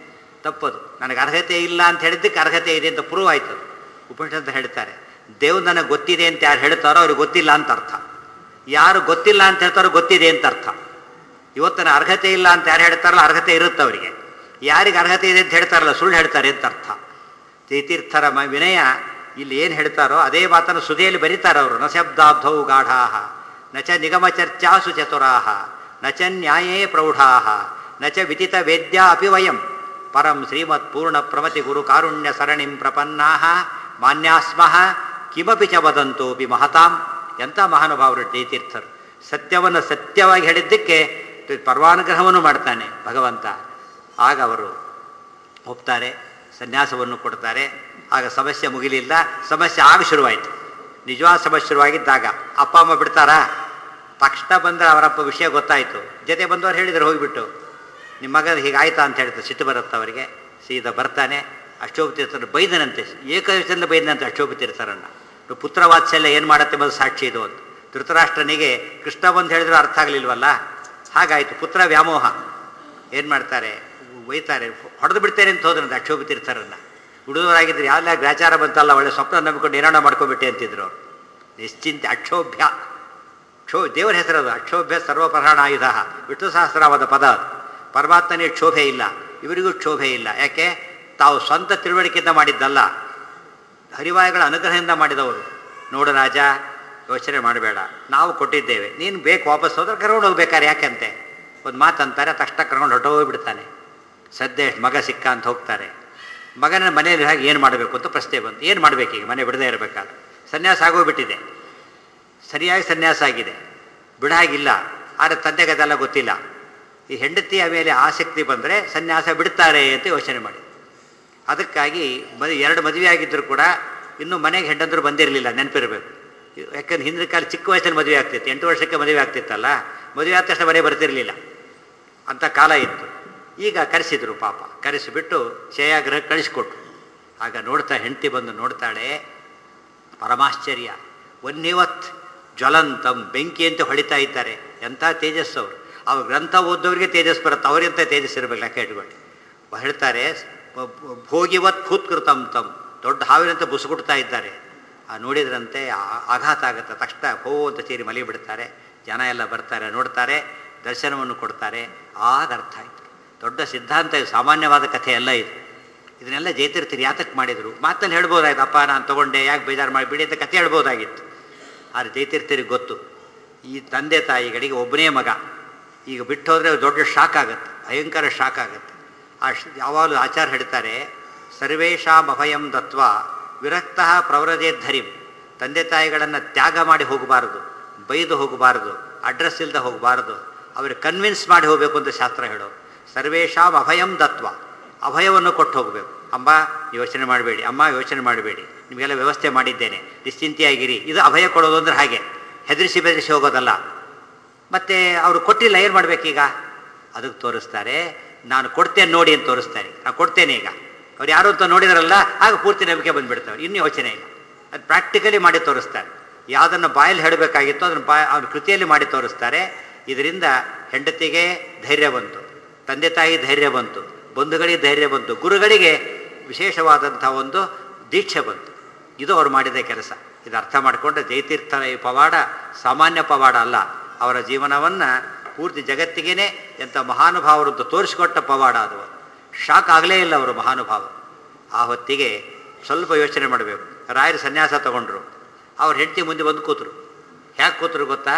ತಪ್ಪದು ನನಗೆ ಅರ್ಹತೆ ಇಲ್ಲ ಅಂತ ಹೇಳಿದ್ದಕ್ಕೆ ಅರ್ಹತೆ ಇದೆ ಅಂತ ಪ್ರೂವ್ ಆಯ್ತು ಅದು ಉಪನಿಷತ್ ಹೇಳ್ತಾರೆ ದೇವ್ರು ನನಗೆ ಗೊತ್ತಿದೆ ಅಂತ ಯಾರು ಹೇಳ್ತಾರೋ ಅವ್ರಿಗೆ ಗೊತ್ತಿಲ್ಲ ಅಂತ ಅರ್ಥ ಯಾರು ಗೊತ್ತಿಲ್ಲ ಅಂತ ಹೇಳ್ತಾರೋ ಗೊತ್ತಿದೆ ಅಂತ ಅರ್ಥ ಇವತ್ತಿನ ಅರ್ಹತೆ ಇಲ್ಲ ಅಂತ ಯಾರು ಹೇಳ್ತಾರಲ್ಲ ಅರ್ಹತೆ ಇರುತ್ತೆ ಅವರಿಗೆ ಯಾರಿಗೆ ಅರ್ಹತೆ ಇದೆ ಅಂತ ಹೇಳ್ತಾರಲ್ಲ ಸುಳ್ಳು ಹೇಳ್ತಾರೆ ಅಂತ ಅರ್ಥ ಜಯತೀರ್ಥರ ಮ ವಿನಯ ಇಲ್ಲಿ ಏನು ಹೇಳ್ತಾರೋ ಅದೇ ಮಾತನ್ನು ಸುದೆಯಲ್ಲಿ ಬರೀತಾರೆ ಅವರು ನ ಶಬ್ದಾಬ್ಧೌ ಗಾಢಾಹ ನ ಚ ನಿಗಮ ಚರ್ಚಾಸು ಚತುರಾಹ ನ ಚ ನ್ಯಾಯೇ ಪ್ರೌಢಾಹ ನ ಚ ವಿದಿತ ವೇದ್ಯ ಅಪಿ ವಯಂ ಪರಂ ಶ್ರೀಮತ್ ಪೂರ್ಣ ಪ್ರಮತಿ ಗುರು ಕಾರುಣ್ಯ ಸರಣಿಂ ಪ್ರಪನ್ನಾಹ ಮಾನ್ಯಾಸ್ಮಃ ಕಿಮಪಿ ಚ ವದಂತೋಪಿ ಮಹತಾಂ ಎಂಥ ಮಹಾನುಭಾವರು ಜಯತೀರ್ಥರು ಸತ್ಯವನ್ನು ಸತ್ಯವಾಗಿ ಹೇಳಿದ್ದಕ್ಕೆ ಪರ್ವಾನುಗ್ರಹವನ್ನು ಮಾಡ್ತಾನೆ ಭಗವಂತ ಆಗ ಅವರು ಒಪ್ತಾರೆ ಸನ್ಯಾಸವನ್ನು ಕೊಡ್ತಾರೆ ಆಗ ಸಮಸ್ಯೆ ಮುಗಿಲಿಲ್ಲ ಸಮಸ್ಯೆ ಆಗ ಶುರುವಾಯಿತು ನಿಜವಾದ ಸಮಸ್ಯೆ ಶುರುವಾಗಿದ್ದಾಗ ಅಪ್ಪ ಅಮ್ಮ ಬಿಡ್ತಾರಾ ತಕ್ಷಣ ಬಂದರೆ ಅವರಪ್ಪ ವಿಷಯ ಗೊತ್ತಾಯಿತು ಜೊತೆ ಬಂದವರು ಹೇಳಿದರು ಹೋಗಿಬಿಟ್ಟು ನಿಮ್ಮ ಮಗ ಹೀಗಾಯ್ತಾ ಅಂತ ಹೇಳ್ತಾರೆ ಸಿಟ್ಟು ಬರುತ್ತೆ ಅವರಿಗೆ ಸೀದಾ ಬರ್ತಾನೆ ಅಷ್ಟೋಪ ತೀರ್ಥರು ಬೈದನಂತೆ ಏಕವಚನದ ಬೈದನಂತೆ ಅಷ್ಟೋಪ ತೀರ್ಥರನ್ನ ಪುತ್ರ ವಾತ್ಸಲ್ಯ ಏನು ಮಾಡುತ್ತೆ ಎಂಬುದು ಸಾಕ್ಷಿ ಇದು ಅಂತ ಧೃತರಾಷ್ಟ್ರನಿಗೆ ಕೃಷ್ಣ ಬಂದು ಹೇಳಿದ್ರು ಅರ್ಥ ಆಗಲಿಲ್ವಲ್ಲ ಹಾಗಾಯಿತು ಪುತ್ರ ವ್ಯಾಮೋಹ ಏನು ಮಾಡ್ತಾರೆ ಒಯ್ತಾರೆ ಹೊಡೆದು ಬಿಡ್ತೇನೆ ಅಂತ ಹೋದ್ರಂತೆ ಅಕ್ಷೋಭ ತೀರ್ಥರನ್ನ ಹುಡುಗರಾಗಿದ್ರು ಯಾವೆಲ್ಲ ಗ್ರಾಚಾರ ಬಂತಲ್ಲ ಒಳ್ಳೆ ಸ್ವಪ್ನ ನಂಬಿಕೊಂಡು ಏನಾಣ ಮಾಡ್ಕೊಬಿಟ್ಟೆ ಅಂತಿದ್ರು ಅವರು ನಿಶ್ಚಿಂತೆ ಅಕ್ಷೋಭ್ಯ ಕ್ಷೋ ದೇವರ ಹೆಸರದು ಅಕ್ಷೋಭ್ಯ ಸರ್ವಪರಾಣ ಆಯುಧ ವಿಷ್ಣು ಸಹಸ್ರವಾದ ಪದ ಅದು ಪರಮಾತ್ಮನಿಗೆ ಕ್ಷೋಭೆ ಇಲ್ಲ ಇವರಿಗೂ ಕ್ಷೋಭೆ ಇಲ್ಲ ಯಾಕೆ ತಾವು ಸ್ವಂತ ತಿಳುವಳಿಕೆಯಿಂದ ಮಾಡಿದ್ದಲ್ಲ ಹರಿವಾಯುಗಳ ಅನುಗ್ರಹದಿಂದ ಮಾಡಿದವರು ನೋಡು ರಾಜ ಯೋಚನೆ ಮಾಡಬೇಡ ನಾವು ಕೊಟ್ಟಿದ್ದೇವೆ ನೀನು ಬೇಕು ವಾಪಸ್ ಹೋದ್ರೆ ಕರ್ಕೊಂಡು ಹೋಗ್ಬೇಕಾರೆ ಯಾಕೆಂತೆ ಒಂದು ಮಾತು ಅಂತಾರೆ ತಕ್ಷಣ ಕರ್ಕೊಂಡು ಹೊರಟೋಗ್ಬಿಡ್ತಾನೆ ಸದ್ಯ ಮಗ ಸಿಕ್ಕ ಅಂತ ಹೋಗ್ತಾರೆ ಮಗನ ಮನೆಯಲ್ಲಿ ಹಾಗೆ ಏನು ಮಾಡಬೇಕು ಅಂತ ಪ್ರಶ್ನೆ ಬಂತು ಏನು ಮಾಡಬೇಕು ಈಗ ಮನೆ ಬಿಡದೇ ಇರಬೇಕಾದ್ರೆ ಸನ್ಯಾಸ ಆಗೋಗ್ಬಿಟ್ಟಿದೆ ಸರಿಯಾಗಿ ಸನ್ಯಾಸ ಆಗಿದೆ ಬಿಡಾಗಿಲ್ಲ ಆದರೆ ತಂದೆಗೆ ಅದೆಲ್ಲ ಗೊತ್ತಿಲ್ಲ ಈ ಹೆಂಡತಿಯ ಮೇಲೆ ಆಸಕ್ತಿ ಬಂದರೆ ಸನ್ಯಾಸ ಬಿಡ್ತಾರೆ ಅಂತ ಯೋಚನೆ ಮಾಡಿ ಅದಕ್ಕಾಗಿ ಮದು ಎರಡು ಮದುವೆ ಆಗಿದ್ದರೂ ಕೂಡ ಇನ್ನೂ ಮನೆಗೆ ಹೆಂಡಂದ್ರು ಬಂದಿರಲಿಲ್ಲ ನೆನಪಿರಬೇಕು ಯಾಕಂದ್ರೆ ಹಿಂದಿನ ಕಾಲ ಚಿಕ್ಕ ವಯಸ್ಸಲ್ಲಿ ಮದುವೆ ಆಗ್ತಿತ್ತು ಎಂಟು ವರ್ಷಕ್ಕೆ ಮದುವೆ ಆಗ್ತಿತ್ತಲ್ಲ ಮದುವೆ ಆದ ತಕ್ಷಣ ಮನೆ ಬರ್ತಿರಲಿಲ್ಲ ಅಂಥ ಕಾಲ ಇತ್ತು ಈಗ ಕರೆಸಿದ್ರು ಪಾಪ ಕರೆಸಿಬಿಟ್ಟು ಶಯಾಗ್ರಹ ಕಳಿಸ್ಕೊಟ್ರು ಆಗ ನೋಡ್ತಾ ಹೆಂಡತಿ ಬಂದು ನೋಡ್ತಾಳೆ ಪರಮಾಶ್ಚರ್ಯ ಒನ್ನಿವತ್ ಜ್ವಲಂತಂ ಬೆಂಕಿ ಅಂತ ಹೊಳಿತಾ ಇದ್ದಾರೆ ಎಂಥ ತೇಜಸ್ಸು ಅವರು ಅವ್ರ ಗ್ರಂಥ ಓದೋರಿಗೆ ತೇಜಸ್ ಬರುತ್ತೆ ಅವರೆಂಥ ತೇಜಸ್ ಇರಬೇಕು ಲೆಕ್ಕ ಇಟ್ಕೊಂಡು ಹೇಳ್ತಾರೆ ಭೋಗಿವತ್ ಭೂತ್ಕೃತಂ ತಮ್ ದೊಡ್ಡ ಹಾವಿನಂತೆ ಬುಸುಗುಡ್ತಾ ಇದ್ದಾರೆ ಆ ನೋಡಿದ್ರಂತೆ ಆ- ಆಘಾತ ಆಗುತ್ತೆ ತಕ್ಷಣ ಹೋ ಅಂತ ಸೇರಿ ಮಲಿ ಬಿಡ್ತಾರೆ ಜನ ಎಲ್ಲ ಬರ್ತಾರೆ ನೋಡ್ತಾರೆ ದರ್ಶನವನ್ನು ಕೊಡ್ತಾರೆ ಆಗ ಅರ್ಥ ಆಯಿತು ದೊಡ್ಡ ಸಿದ್ಧಾಂತ ಇದು ಸಾಮಾನ್ಯವಾದ ಕಥೆ ಎಲ್ಲ ಇದು ಇದನ್ನೆಲ್ಲ ಜಯತೀರ್ಥರು ಯಾತಕ್ಕೆ ಮಾಡಿದರು ಮಾತಲ್ಲಿ ಹೇಳ್ಬೋದಾಯ್ತು ಅಪ್ಪ ನಾನು ತೊಗೊಂಡೆ ಯಾಕೆ ಬೇಜಾರು ಮಾಡಿಬಿಡಿ ಅಂತ ಕಥೆ ಹೇಳ್ಬೋದಾಗಿತ್ತು ಆದರೆ ಜಯತೀರ್ಥರಿಗೆ ಗೊತ್ತು ಈ ತಂದೆ ತಾಯಿಗಳಿಗೆ ಒಬ್ಬನೇ ಮಗ ಈಗ ಬಿಟ್ಟು ಹೋದರೆ ದೊಡ್ಡ ಶಾಕ್ ಆಗುತ್ತೆ ಭಯಂಕರ ಶಾಕ್ ಆಗುತ್ತೆ ಆ ಶ- ಯಾವಾಗಲೂ ಆಚಾರ ಹೇಳ್ತಾರೆ ಸರ್ವೇಶಾಂ ಅಭಯಂ ದತ್ವ ವಿರಕ್ತ ಪ್ರವರದೇ ಧರಿಂ ತಂದೆ ತಾಯಿಗಳನ್ನು ತ್ಯಾಗ ಮಾಡಿ ಹೋಗಬಾರದು ಬೈದು ಹೋಗಬಾರದು ಅಡ್ರೆಸ್ ಇಲ್ಲದೆ ಹೋಗಬಾರದು ಅವ್ರಿಗೆ ಕನ್ವಿನ್ಸ್ ಮಾಡಿ ಹೋಗಬೇಕು ಅಂತ ಶಾಸ್ತ್ರ ಹೇಳೋ ಸರ್ವೇಶಾಂ ಅಭಯಂ ದತ್ವ ಅಭಯವನ್ನು ಕೊಟ್ಟು ಹೋಗಬೇಕು ಅಮ್ಮ ಯೋಚನೆ ಮಾಡಬೇಡಿ ಅಮ್ಮ ಯೋಚನೆ ಮಾಡಬೇಡಿ ನಿಮಗೆಲ್ಲ ವ್ಯವಸ್ಥೆ ಮಾಡಿದ್ದೇನೆ ನಿಶ್ಚಿಂತೆಯಾಗಿರಿ ಇದು ಅಭಯ ಕೊಡೋದು ಅಂದ್ರೆ ಹಾಗೆ ಹೆದರಿಸಿ ಬೆದರಿಸಿ ಹೋಗೋದಲ್ಲ ಮತ್ತು ಅವರು ಕೊಟ್ಟಿಲ್ಲ ಏನು ಮಾಡಬೇಕೀಗ ಅದಕ್ಕೆ ತೋರಿಸ್ತಾರೆ ನಾನು ಕೊಡ್ತೇನೆ ನೋಡಿ ಅಂತ ತೋರಿಸ್ತಾರೆ ನಾನು ಕೊಡ್ತೇನೆ ಈಗ ಅವ್ರು ಯಾರು ಅಂತ ನೋಡಿದಾರಲ್ಲ ಆಗ ಪೂರ್ತಿ ನಂಬಿಕೆ ಬಂದುಬಿಡ್ತಾರೆ ಇನ್ನೂ ಯೋಚನೆ ಇಲ್ಲ ಅದು ಪ್ರಾಕ್ಟಿಕಲಿ ಮಾಡಿ ತೋರಿಸ್ತಾರೆ ಯಾವುದನ್ನು ಬಾಯಲ್ಲಿ ಹೇಳಬೇಕಾಗಿತ್ತು ಅದನ್ನು ಬಾಯ್ ಅವ್ರ ಕೃತಿಯಲ್ಲಿ ಮಾಡಿ ತೋರಿಸ್ತಾರೆ ಇದರಿಂದ ಹೆಂಡತಿಗೆ ಧೈರ್ಯ ಬಂತು ತಂದೆ ತಾಯಿ ಧೈರ್ಯ ಬಂತು ಬಂಧುಗಳಿಗೆ ಧೈರ್ಯ ಬಂತು ಗುರುಗಳಿಗೆ ವಿಶೇಷವಾದಂಥ ಒಂದು ದೀಕ್ಷೆ ಬಂತು ಇದು ಅವ್ರು ಮಾಡಿದ ಕೆಲಸ ಇದು ಅರ್ಥ ಮಾಡಿಕೊಂಡ್ರೆ ಜಯತೀರ್ಥನ ಈ ಪವಾಡ ಸಾಮಾನ್ಯ ಪವಾಡ ಅಲ್ಲ ಅವರ ಜೀವನವನ್ನು ಪೂರ್ತಿ ಜಗತ್ತಿಗೇನೆ ಎಂಥ ಮಹಾನುಭಾವರು ಅಂತ ತೋರಿಸಿಕೊಟ್ಟ ಪವಾಡ ಅದು ಶಾಕ್ ಆಗಲೇ ಇಲ್ಲ ಅವರು ಮಹಾನುಭಾವರು ಆ ಹೊತ್ತಿಗೆ ಸ್ವಲ್ಪ ಯೋಚನೆ ಮಾಡಬೇಕು ರಾಯರು ಸನ್ಯಾಸ ತಗೊಂಡ್ರು ಅವ್ರ ಹೆಂಡತಿ ಮುಂದೆ ಬಂದು ಕೂತರು ಹ್ಯಾಕೆ ಕೂತರು ಗೊತ್ತಾ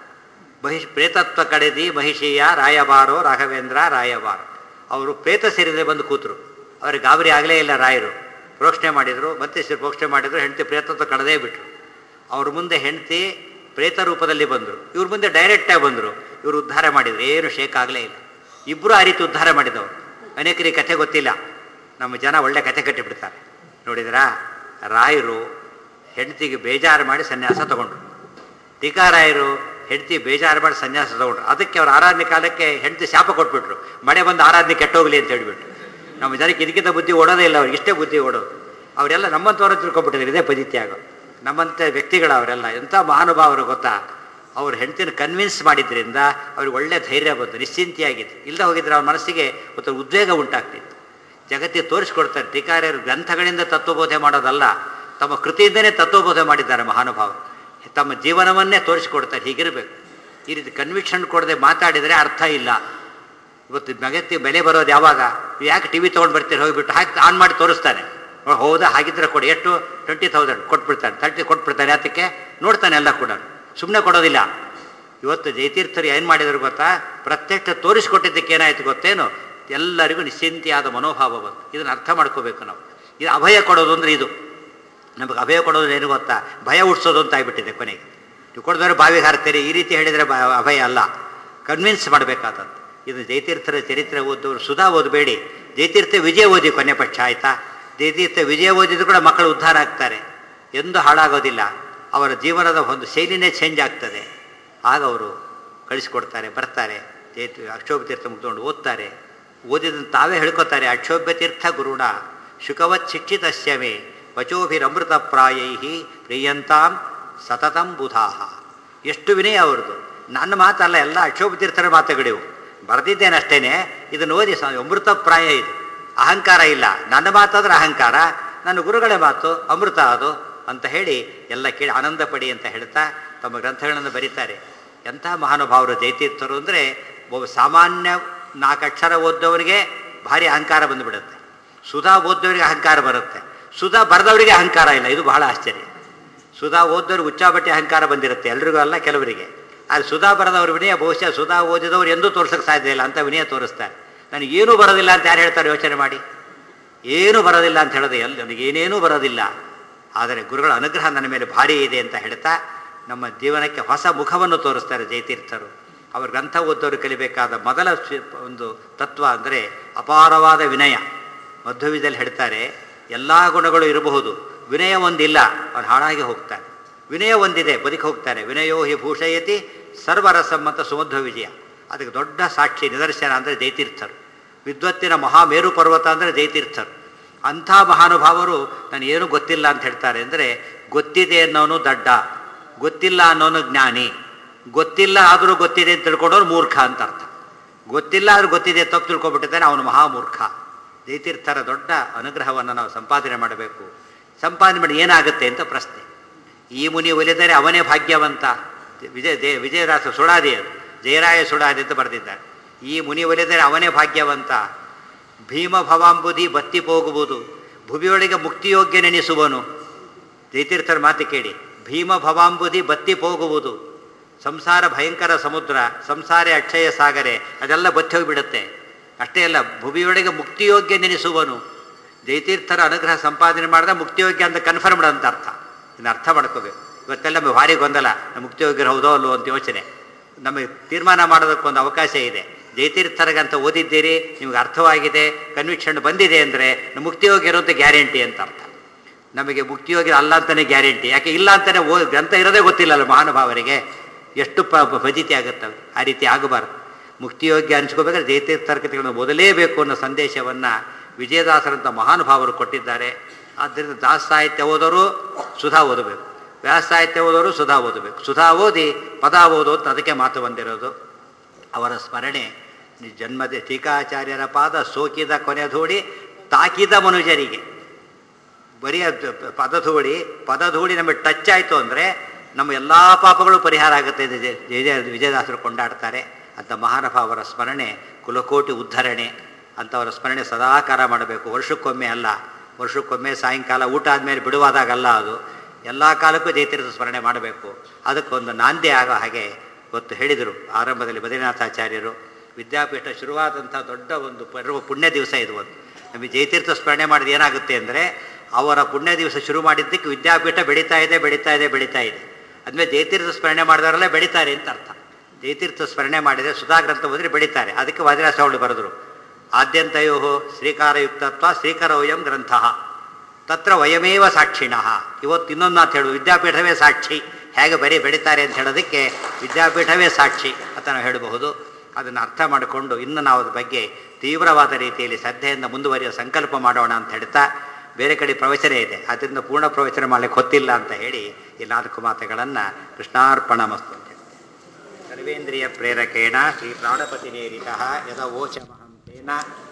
ಮಹಿಷ್ ಪ್ರೇತತ್ವ ಕಡೆದಿ ಮಹಿಷೀಯ ರಾಯಬಾರೋ ರಾಘವೇಂದ್ರ ರಾಯಬಾರೋ ಅವರು ಪ್ರೇತ ಸೇರಿದ್ರೆ ಬಂದು ಕೂತರು ಅವ್ರಿಗೆ ಗಾಬರಿ ಆಗಲೇ ಇಲ್ಲ ರಾಯರು ಪ್ರೋಕ್ಷಣೆ ಮಾಡಿದರು ಮತ್ತೆ ಶ್ರೀ ಪ್ರೋಕ್ಷಣೆ ಮಾಡಿದರು ಹೆಂಡತಿ ಪ್ರೇತತ್ವ ಕಡದೇ ಬಿಟ್ಟರು ಅವ್ರ ಮುಂದೆ ಹೆಂಡತಿ ಪ್ರೇತ ರೂಪದಲ್ಲಿ ಬಂದರು ಇವ್ರ ಮುಂದೆ ಡೈರೆಕ್ಟಾಗಿ ಬಂದರು ಇವರು ಉದ್ಧಾರ ಮಾಡಿದ್ರು ಏನು ಶೇಕ್ ಆಗಲೇ ಇಲ್ಲ ಇಬ್ಬರು ಆ ರೀತಿ ಉದ್ಧಾರ ಮಾಡಿದವರು ಅನೇಕರಿಗೆ ಕಥೆ ಗೊತ್ತಿಲ್ಲ ನಮ್ಮ ಜನ ಒಳ್ಳೆ ಕಥೆ ಕಟ್ಟಿಬಿಡ್ತಾರೆ ನೋಡಿದ್ರಾ ರಾಯರು ಹೆಂಡತಿಗೆ ಬೇಜಾರು ಮಾಡಿ ಸನ್ಯಾಸ ತಗೊಂಡ್ರು ಟೀಕಾರಾಯರು ಹೆಂಡತಿ ಬೇಜಾರು ಮಾಡಿ ಸನ್ಯಾಸ ತಗೊಂಡ್ರು ಅದಕ್ಕೆ ಅವ್ರ ಆರಾಧನೆ ಕಾಲಕ್ಕೆ ಹೆಂಡತಿ ಶಾಪ ಕೊಟ್ಬಿಟ್ರು ಮಳೆ ಬಂದು ಆರಾಧನೆ ಕೆಟ್ಟೋಗ್ಲಿ ಅಂತ ಹೇಳ್ಬಿಟ್ಟು ನಮ್ಮ ಜನಕ್ಕೆ ಇದಕ್ಕಿಂತ ಬುದ್ಧಿ ಓಡೋದೇ ಇಲ್ಲ ಅವ್ರಿಗೆ ಇಷ್ಟೇ ಬುದ್ಧಿ ಓಡೋದು ಅವರೆಲ್ಲ ನಮ್ಮಂಥವ್ರು ತಿಳ್ಕೊಬಿಟ್ಟಿದ್ರು ಇದೇ ಪದ್ಧತಿ ಆಗೋ ನಮ್ಮಂಥ ವ್ಯಕ್ತಿಗಳು ಅವರೆಲ್ಲ ಎಂಥ ಮಹಾನುಭಾವರು ಗೊತ್ತಾ ಅವ್ರ ಹೆಂಡತಿನ ಕನ್ವಿನ್ಸ್ ಮಾಡಿದ್ರಿಂದ ಅವ್ರಿಗೆ ಒಳ್ಳೆ ಧೈರ್ಯ ಬಂತು ನಿಶ್ಚಿಂತೆಯಾಗಿತ್ತು ಇಲ್ಲದೆ ಹೋಗಿದ್ರೆ ಅವ್ರ ಮನಸ್ಸಿಗೆ ಒಂದು ಉದ್ವೇಗ ಉಂಟಾಗ್ತಿತ್ತು ಜಗತ್ತಿಗೆ ತೋರಿಸ್ಕೊಡ್ತಾರೆ ಟೀಕಾರ್ಯರು ಗ್ರಂಥಗಳಿಂದ ತತ್ವಬೋಧೆ ಮಾಡೋದಲ್ಲ ತಮ್ಮ ಕೃತಿಯಿಂದನೇ ತತ್ವಬೋಧೆ ಮಾಡಿದ್ದಾರೆ ಮಹಾನುಭಾವರು ತಮ್ಮ ಜೀವನವನ್ನೇ ತೋರಿಸ್ಕೊಡ್ತಾರೆ ಹೀಗಿರಬೇಕು ಈ ರೀತಿ ಕನ್ವಿಕ್ಷನ್ ಕೊಡದೆ ಮಾತಾಡಿದರೆ ಅರ್ಥ ಇಲ್ಲ ಇವತ್ತು ಜಗತ್ತಿಗೆ ಬೆಲೆ ಬರೋದು ಯಾವಾಗ ಯಾಕೆ ಟಿ ವಿ ತೊಗೊಂಡು ಬರ್ತೀರಿ ಹೋಗಿಬಿಟ್ಟು ಹಾಕಿ ಆನ್ ಮಾಡಿ ತೋರಿಸ್ತಾನೆ ಓ, ಹೌದಾ ಹಾಗಿದ್ರೆ ಕೊಡಿ ಎಷ್ಟು ಟ್ವೆಂಟಿ ತೌಸಂಡ್ ಕೊಟ್ಬಿಡ್ತಾನೆ ತರ್ಟಿ ಕೊಟ್ಬಿಡ್ತಾನೆ ಅದಕ್ಕೆ ನೋಡ್ತಾನೆ ಎಲ್ಲ ಕೂಡ ಸುಮ್ಮನೆ ಕೊಡೋದಿಲ್ಲ ಇವತ್ತು ಜಯತೀರ್ಥರು ಏನು ಮಾಡಿದ್ರು ಗೊತ್ತಾ ಪ್ರತ್ಯಕ್ಷ ತೋರಿಸ್ಕೊಟ್ಟಿದ್ದಕ್ಕೆ ಏನಾಯ್ತು ಗೊತ್ತೇನು ಎಲ್ಲರಿಗೂ ನಿಶ್ಚಿಂತೆಯಾದ ಮನೋಭಾವ ಬಂತು ಇದನ್ನು ಅರ್ಥ ಮಾಡ್ಕೋಬೇಕು ನಾವು ಇದು ಅಭಯ ಕೊಡೋದು ಅಂದರೆ ಇದು ನಮಗೆ ಅಭಯ ಕೊಡೋದು ಏನು ಗೊತ್ತಾ ಭಯ ಹುಡ್ಸೋದು ಅಂತ ಆಗಿಬಿಟ್ಟಿದೆ ಕೊನೆಗೆ ನೀವು ಕೊಡಿದವರು ಬಾವಿಗೆ ಹಾರ್ತೀರಿ ಈ ರೀತಿ ಹೇಳಿದರೆ ಬ ಅಭಯ ಅಲ್ಲ ಕನ್ವಿನ್ಸ್ ಮಾಡಬೇಕಾದದ್ದು ಇದು ಜಯತೀರ್ಥರ ಚರಿತ್ರೆ ಓದೋರು ಸುಧಾ ಓದಬೇಡಿ ಜಯತೀರ್ಥ ವಿಜಯ ಓದಿ ಕೊನೆ ಪಕ್ಷ ಆಯಿತಾ ಜಯತೀರ್ಥ ವಿಜಯ ಓದಿದ್ರು ಕೂಡ ಮಕ್ಕಳು ಉದ್ಧಾರ ಆಗ್ತಾರೆ ಎಂದು ಹಾಳಾಗೋದಿಲ್ಲ ಅವರ ಜೀವನದ ಒಂದು ಶೈಲಿನೇ ಚೇಂಜ್ ಆಗ್ತದೆ ಆಗ ಅವರು ಕಳಿಸ್ಕೊಡ್ತಾರೆ ಬರ್ತಾರೆ ಜಯತಿ ಅಕ್ಷೋಭ ತೀರ್ಥ ಮುಗ್ಕೊಂಡು ಓದ್ತಾರೆ ಓದಿದಂತ ತಾವೇ ಹೇಳ್ಕೊತಾರೆ ಅಕ್ಷೋಭ್ಯ ತೀರ್ಥ ಗುರುಣ ಶುಕವತ್ ಶಿಕ್ಷಿತಸ್ಯಮೇ ವಚೋಭಿರಮೃತ ಪ್ರಾಯೈ ಪ್ರಿಯಂತಾಂ ಸತತಂ ಬುಧಾಹ ಎಷ್ಟು ವಿನಯ ಅವ್ರದ್ದು ನನ್ನ ಮಾತಲ್ಲ ಎಲ್ಲ ಅಕ್ಷೋಭ ತೀರ್ಥರ ಮಾತುಗಳಿವು ಬರೆದಿದ್ದೇನೆ ಅಷ್ಟೇನೆ ಇದನ್ನು ಓದಿ ಸ ಅಮೃತ ಪ್ರಾಯ ಇದು ಅಹಂಕಾರ ಇಲ್ಲ ನನ್ನ ಮಾತಾದ್ರೆ ಅಹಂಕಾರ ನನ್ನ ಗುರುಗಳ ಮಾತು ಅಮೃತ ಅದು ಅಂತ ಹೇಳಿ ಎಲ್ಲ ಕೇಳಿ ಆನಂದ ಪಡಿ ಅಂತ ಹೇಳ್ತಾ ತಮ್ಮ ಗ್ರಂಥಗಳನ್ನು ಬರೀತಾರೆ ಎಂಥ ಮಹಾನುಭಾವರು ಜಯತೀರ್ಥರು ಅಂದರೆ ಒಬ್ಬ ಸಾಮಾನ್ಯ ನಾಲ್ಕು ಅಕ್ಷರ ಓದ್ದವರಿಗೆ ಭಾರಿ ಅಹಂಕಾರ ಬಂದುಬಿಡುತ್ತೆ ಸುಧಾ ಓದ್ದವರಿಗೆ ಅಹಂಕಾರ ಬರುತ್ತೆ ಸುಧಾ ಬರೆದವರಿಗೆ ಅಹಂಕಾರ ಇಲ್ಲ ಇದು ಬಹಳ ಆಶ್ಚರ್ಯ ಸುಧಾ ಓದೋರಿಗೆ ಉಚ್ಚಾಬಟ್ಟಿ ಅಹಂಕಾರ ಬಂದಿರುತ್ತೆ ಎಲ್ರಿಗೂ ಅಲ್ಲ ಕೆಲವರಿಗೆ ಆದರೆ ಸುಧಾ ಬರೆದವ್ರ ವಿನಯ ಬಹುಶಃ ಸುಧಾ ಓದಿದವ್ರು ಎಂದೂ ತೋರ್ಸೋಕ್ಕೆ ಸಾಧ್ಯ ಇಲ್ಲ ಅಂತ ವಿನಯ ತೋರಿಸ್ತಾರೆ ನನಗೆ ಏನೂ ಬರೋದಿಲ್ಲ ಅಂತ ಯಾರು ಹೇಳ್ತಾರೆ ಯೋಚನೆ ಮಾಡಿ ಏನೂ ಬರೋದಿಲ್ಲ ಅಂತ ಹೇಳೋದು ಎಲ್ಲಿ ನನಗೆ ಏನೇನೂ ಬರೋದಿಲ್ಲ ಆದರೆ ಗುರುಗಳ ಅನುಗ್ರಹ ನನ್ನ ಮೇಲೆ ಭಾರಿ ಇದೆ ಅಂತ ಹೇಳ್ತಾ ನಮ್ಮ ಜೀವನಕ್ಕೆ ಹೊಸ ಮುಖವನ್ನು ತೋರಿಸ್ತಾರೆ ಜಯತೀರ್ಥರು ಅವ್ರ ಗ್ರಂಥ ಓದೋರು ಕಲಿಬೇಕಾದ ಮೊದಲ ಸ್ವಿ- ಒಂದು ತತ್ವ ಅಂದರೆ ಅಪಾರವಾದ ವಿನಯ ಮಧ್ವವಿದಲ್ಲಿ ಹೇಳ್ತಾರೆ ಎಲ್ಲ ಗುಣಗಳು ಇರಬಹುದು ವಿನಯ ಒಂದಿಲ್ಲ ಅವನು ಹಾಳಾಗಿ ಹೋಗ್ತಾನೆ ವಿನಯ ಒಂದಿದೆ ಬದುಕಿ ಹೋಗ್ತಾನೆ ವಿನಯೋ ಹಿ ಭೂಷಯತಿ ಸರ್ವರಸಮ್ಮತ ಸುಮಧ್ವ ವಿಜಯ ಅದಕ್ಕೆ ದೊಡ್ಡ ಸಾಕ್ಷಿ ನಿದರ್ಶನ ಅಂದರೆ ಜಯತೀರ್ಥರು ವಿದ್ವತ್ತಿನ ಮಹಾಮೇರು ಪರ್ವತ ಅಂದರೆ ಜಯತೀರ್ಥರು ಅಂಥ ಮಹಾನುಭಾವರು ನಾನು ಏನೂ ಗೊತ್ತಿಲ್ಲ ಅಂತ ಹೇಳ್ತಾರೆ ಅಂದರೆ ಗೊತ್ತಿದೆ ಅನ್ನೋನು ದಡ್ಡ ಗೊತ್ತಿಲ್ಲ ಅನ್ನೋನು ಜ್ಞಾನಿ ಗೊತ್ತಿಲ್ಲ ಆದರೂ ಗೊತ್ತಿದೆ ಅಂತ ತಿಳ್ಕೊಂಡವ್ರು ಮೂರ್ಖ ಅಂತ ಅರ್ಥ ಗೊತ್ತಿಲ್ಲ ಆದ್ರೂ ಗೊತ್ತಿದೆ ತಪ್ಪು ತಿಳ್ಕೊಬಿಟ್ಟಿದ್ದಾನೆ ಅವನು ಮಹಾಮೂರ್ಖ ಜಯತೀರ್ಥರ ದೊಡ್ಡ ಅನುಗ್ರಹವನ್ನು ನಾವು ಸಂಪಾದನೆ ಮಾಡಬೇಕು ಸಂಪಾದನೆ ಮಾಡಿ ಏನಾಗುತ್ತೆ ಅಂತ ಪ್ರಶ್ನೆ ಈ ಮುನಿ ಒಲಿದರೆ ಅವನೇ ಭಾಗ್ಯವಂತ ವಿಜಯ ದೇ ವಿಜಯದಾಸ ಸುಡಾದಿ ಅದು ಜಯರಾಯ ಸುಡಾದಿ ಅಂತ ಬರೆದಿದ್ದಾರೆ ಈ ಮುನಿ ಒಲಿದರೆ ಅವನೇ ಭಾಗ್ಯವಂತ ಭೀಮ ಭವಾಂಬುದಿ ಬತ್ತಿ ಹೋಗುವುದು ಭುವಿಯೊಳಗೆ ಮುಕ್ತಿಯೋಗ್ಯ ನೆನೆಸುವನು ಜಯತೀರ್ಥರ ಮಾತು ಕೇಳಿ ಭೀಮ ಭವಾಂಬುದಿ ಬತ್ತಿ ಹೋಗುವುದು ಸಂಸಾರ ಭಯಂಕರ ಸಮುದ್ರ ಸಂಸಾರ ಅಕ್ಷಯ ಸಾಗರೆ ಅದೆಲ್ಲ ಬತ್ತಿ ಹೋಗಿಬಿಡುತ್ತೆ ಅಷ್ಟೇ ಅಲ್ಲ ಭುವಿಯೊಳಗೆ ಮುಕ್ತಿಯೋಗ್ಯ ನೆನೆಸುವನು ಜಯತೀರ್ಥರ ಅನುಗ್ರಹ ಸಂಪಾದನೆ ಮಾಡಿದ್ರೆ ಮುಕ್ತಿಯೋಗ್ಯ ಅಂತ ಕನ್ಫರ್ಮ್ಡ್ ಅಂತ ಅರ್ಥ ಇನ್ನು ಅರ್ಥ ಮಾಡ್ಕೋಬೇಕು ಇವತ್ತೆಲ್ಲ ಭಾರಿ ಗೊಂದಲ ನಾವು ಮುಕ್ತಿಯೋಗ್ಯರು ಹೌದೋ ಅಲ್ಲೋ ಅಂತ ಯೋಚನೆ ನಮಗೆ ತೀರ್ಮಾನ ಮಾಡೋದಕ್ಕೊಂದು ಅವಕಾಶ ಇದೆ ಜಯತೀರ್ಥರ್ಗಂತ ಓದಿದ್ದೀರಿ ನಿಮ್ಗೆ ಅರ್ಥವಾಗಿದೆ ಕನ್ವಿಕ್ಷನ್ ಬಂದಿದೆ ಅಂದರೆ ಮುಕ್ತಿಯೋಗಿ ಇರೋದು ಗ್ಯಾರಂಟಿ ಅಂತ ಅರ್ಥ ನಮಗೆ ಮುಕ್ತಿಯೋಗಿ ಅಲ್ಲ ಅಂತಲೇ ಗ್ಯಾರಂಟಿ ಯಾಕೆ ಇಲ್ಲ ಅಂತಲೇ ಓ ಗ್ರಂಥ ಇರೋದೇ ಗೊತ್ತಿಲ್ಲಲ್ಲ ಮಹಾನುಭಾವರಿಗೆ ಎಷ್ಟು ಪ ಫಜಿತಿ ಆಗುತ್ತವೆ ಆ ರೀತಿ ಆಗಬಾರ್ದು ಮುಕ್ತಿಯೋಗ್ಯ ಅನಿಸ್ಕೋಬೇಕಾದ್ರೆ ಜಯತೀರ್ಥರ್ಕತೆಗಳನ್ನು ಓದಲೇಬೇಕು ಅನ್ನೋ ಸಂದೇಶವನ್ನು ವಿಜಯದಾಸರಂಥ ಮಹಾನುಭಾವರು ಕೊಟ್ಟಿದ್ದಾರೆ ಆದ್ದರಿಂದ ದಾಸ ಸಾಹಿತ್ಯ ಓದೋರು ಸುಧಾ ಓದಬೇಕು ವ್ಯಾಸ ಸಾಹಿತ್ಯ ಓದೋರು ಸುಧಾ ಓದಬೇಕು ಸುಧಾ ಓದಿ ಪದ ಓದು ಅಂತ ಅದಕ್ಕೆ ಮಾತು ಬಂದಿರೋದು ಅವರ ಸ್ಮರಣೆ ನಿ- ಜನ್ಮದ ಟೀಕಾಚಾರ್ಯರ ಪಾದ ಸೋಕಿದ ಕೊನೆಧೂಡಿ ತಾಕಿದ ಮನುಜರಿಗೆ ಬರೀ ಅದು ಪದಧೂಳಿ ಪದಧೂಳಿ ನಮಗೆ ಟಚ್ ಆಯಿತು ಅಂದರೆ ನಮ್ಮ ಎಲ್ಲ ಪಾಪಗಳು ಪರಿಹಾರ ಆಗುತ್ತೆ ಅಂತ ಜಯ ಜಯ ವಿಜಯದಾಸರು ಕೊಂಡಾಡ್ತಾರೆ ಅಂತ ಮಹಾನುಭಾವರ ಸ್ಮರಣೆ ಕುಲಕೋಟಿ ಉದ್ಧರಣೆ ಅಂಥವರ ಸ್ಮರಣೆ ಸದಾಕಾರ ಮಾಡಬೇಕು ವರ್ಷಕ್ಕೊಮ್ಮೆ ಅಲ್ಲ ವರ್ಷಕ್ಕೊಮ್ಮೆ ಸಾಯಂಕಾಲ ಊಟ ಆದಮೇಲೆ ಬಿಡುವಾದಾಗಲ್ಲ ಅದು ಎಲ್ಲ ಕಾಲಕ್ಕೂ ಜಯತೀರ್ಥ ಸ್ಮರಣೆ ಮಾಡಬೇಕು ಅದಕ್ಕೊಂದು ನಾಂದಿ ಆಗೋ ಹಾಗೆ ಗೊತ್ತು ಹೇಳಿದರು ಆರಂಭದಲ್ಲಿ ಬದ್ರಿನಾಥಾಚಾರ್ಯರು ವಿದ್ಯಾಪೀಠ ಶುರುವಾದಂಥ ದೊಡ್ಡ ಒಂದು ಪರ್ವ ಪುಣ್ಯ ದಿವಸ ಇದು ಒಂದು ನಮಗೆ ಜಯತೀರ್ಥ ಸ್ಮರಣೆ ಮಾಡಿದ ಏನಾಗುತ್ತೆ ಅಂದರೆ ಅವರ ಪುಣ್ಯ ದಿವಸ ಶುರು ಮಾಡಿದ್ದಕ್ಕೆ ವಿದ್ಯಾಪೀಠ ಬೆಳೀತಾ ಇದೆ ಬೆಳೀತಾ ಇದೆ ಬೆಳೀತಾ ಇದೆ ಅದ್ಮೇಲೆ ಜಯತೀರ್ಥ ಸ್ಮರಣೆ ಮಾಡಿದವರೆಲ್ಲ ಬೆಳೀತಾರೆ ಅಂತ ಅರ್ಥ ಜಯತೀರ್ಥ ಸ್ಮರಣೆ ಮಾಡಿದರೆ ಸುಧಾಗ್ರಂಥ ಹೋದರೆ ಬೆಳೀತಾರೆ ಅದಕ್ಕೆ ವಾದಿರಾಸವಳು ಬರೆದರು ಆದ್ಯಂತಯೋ ಶ್ರೀಕಾರಯುಕ್ತತ್ವ ಶ್ರೀಕರೋಯಂ ಗ್ರಂಥ ತತ್ರ ವಯಮೇವ ಸಾಕ್ಷಿಣಃ ಇವತ್ತು ಇನ್ನೊಂದು ಮಾತು ಹೇಳು ವಿದ್ಯಾಪೀಠವೇ ಸಾಕ್ಷಿ ಹೇಗೆ ಬರೀ ಬೆಳೀತಾರೆ ಅಂತ ಹೇಳೋದಕ್ಕೆ ವಿದ್ಯಾಪೀಠವೇ ಸಾಕ್ಷಿ ಅಂತ ನಾವು ಹೇಳಬಹುದು ಅದನ್ನು ಅರ್ಥ ಮಾಡಿಕೊಂಡು ಇನ್ನು ನಾವು ಅದ್ರ ಬಗ್ಗೆ ತೀವ್ರವಾದ ರೀತಿಯಲ್ಲಿ ಶ್ರದ್ಧೆಯಿಂದ ಮುಂದುವರಿಯೋ ಸಂಕಲ್ಪ ಮಾಡೋಣ ಅಂತ ಹೇಳ್ತಾ ಬೇರೆ ಕಡೆ ಪ್ರವಚನ ಇದೆ ಅದರಿಂದ ಪೂರ್ಣ ಪ್ರವಚನ ಮಾಡಲಿಕ್ಕೆ ಹೊತ್ತಿಲ್ಲ ಅಂತ ಹೇಳಿ ಈ ನಾಲ್ಕು ಮಾತುಗಳನ್ನು ಕೃಷ್ಣಾರ್ಪಣ ಮಸ್ತು ಅಂತ ಹೇಳಿ ಸರ್ವೇಂದ್ರಿಯ ಪ್ರೇರಕೇಣ ಶ್ರೀ ಪ್ರಾಣಪತಿ ನೇರಿತ ಯದ ಓಚಮಹಂ ತೇನ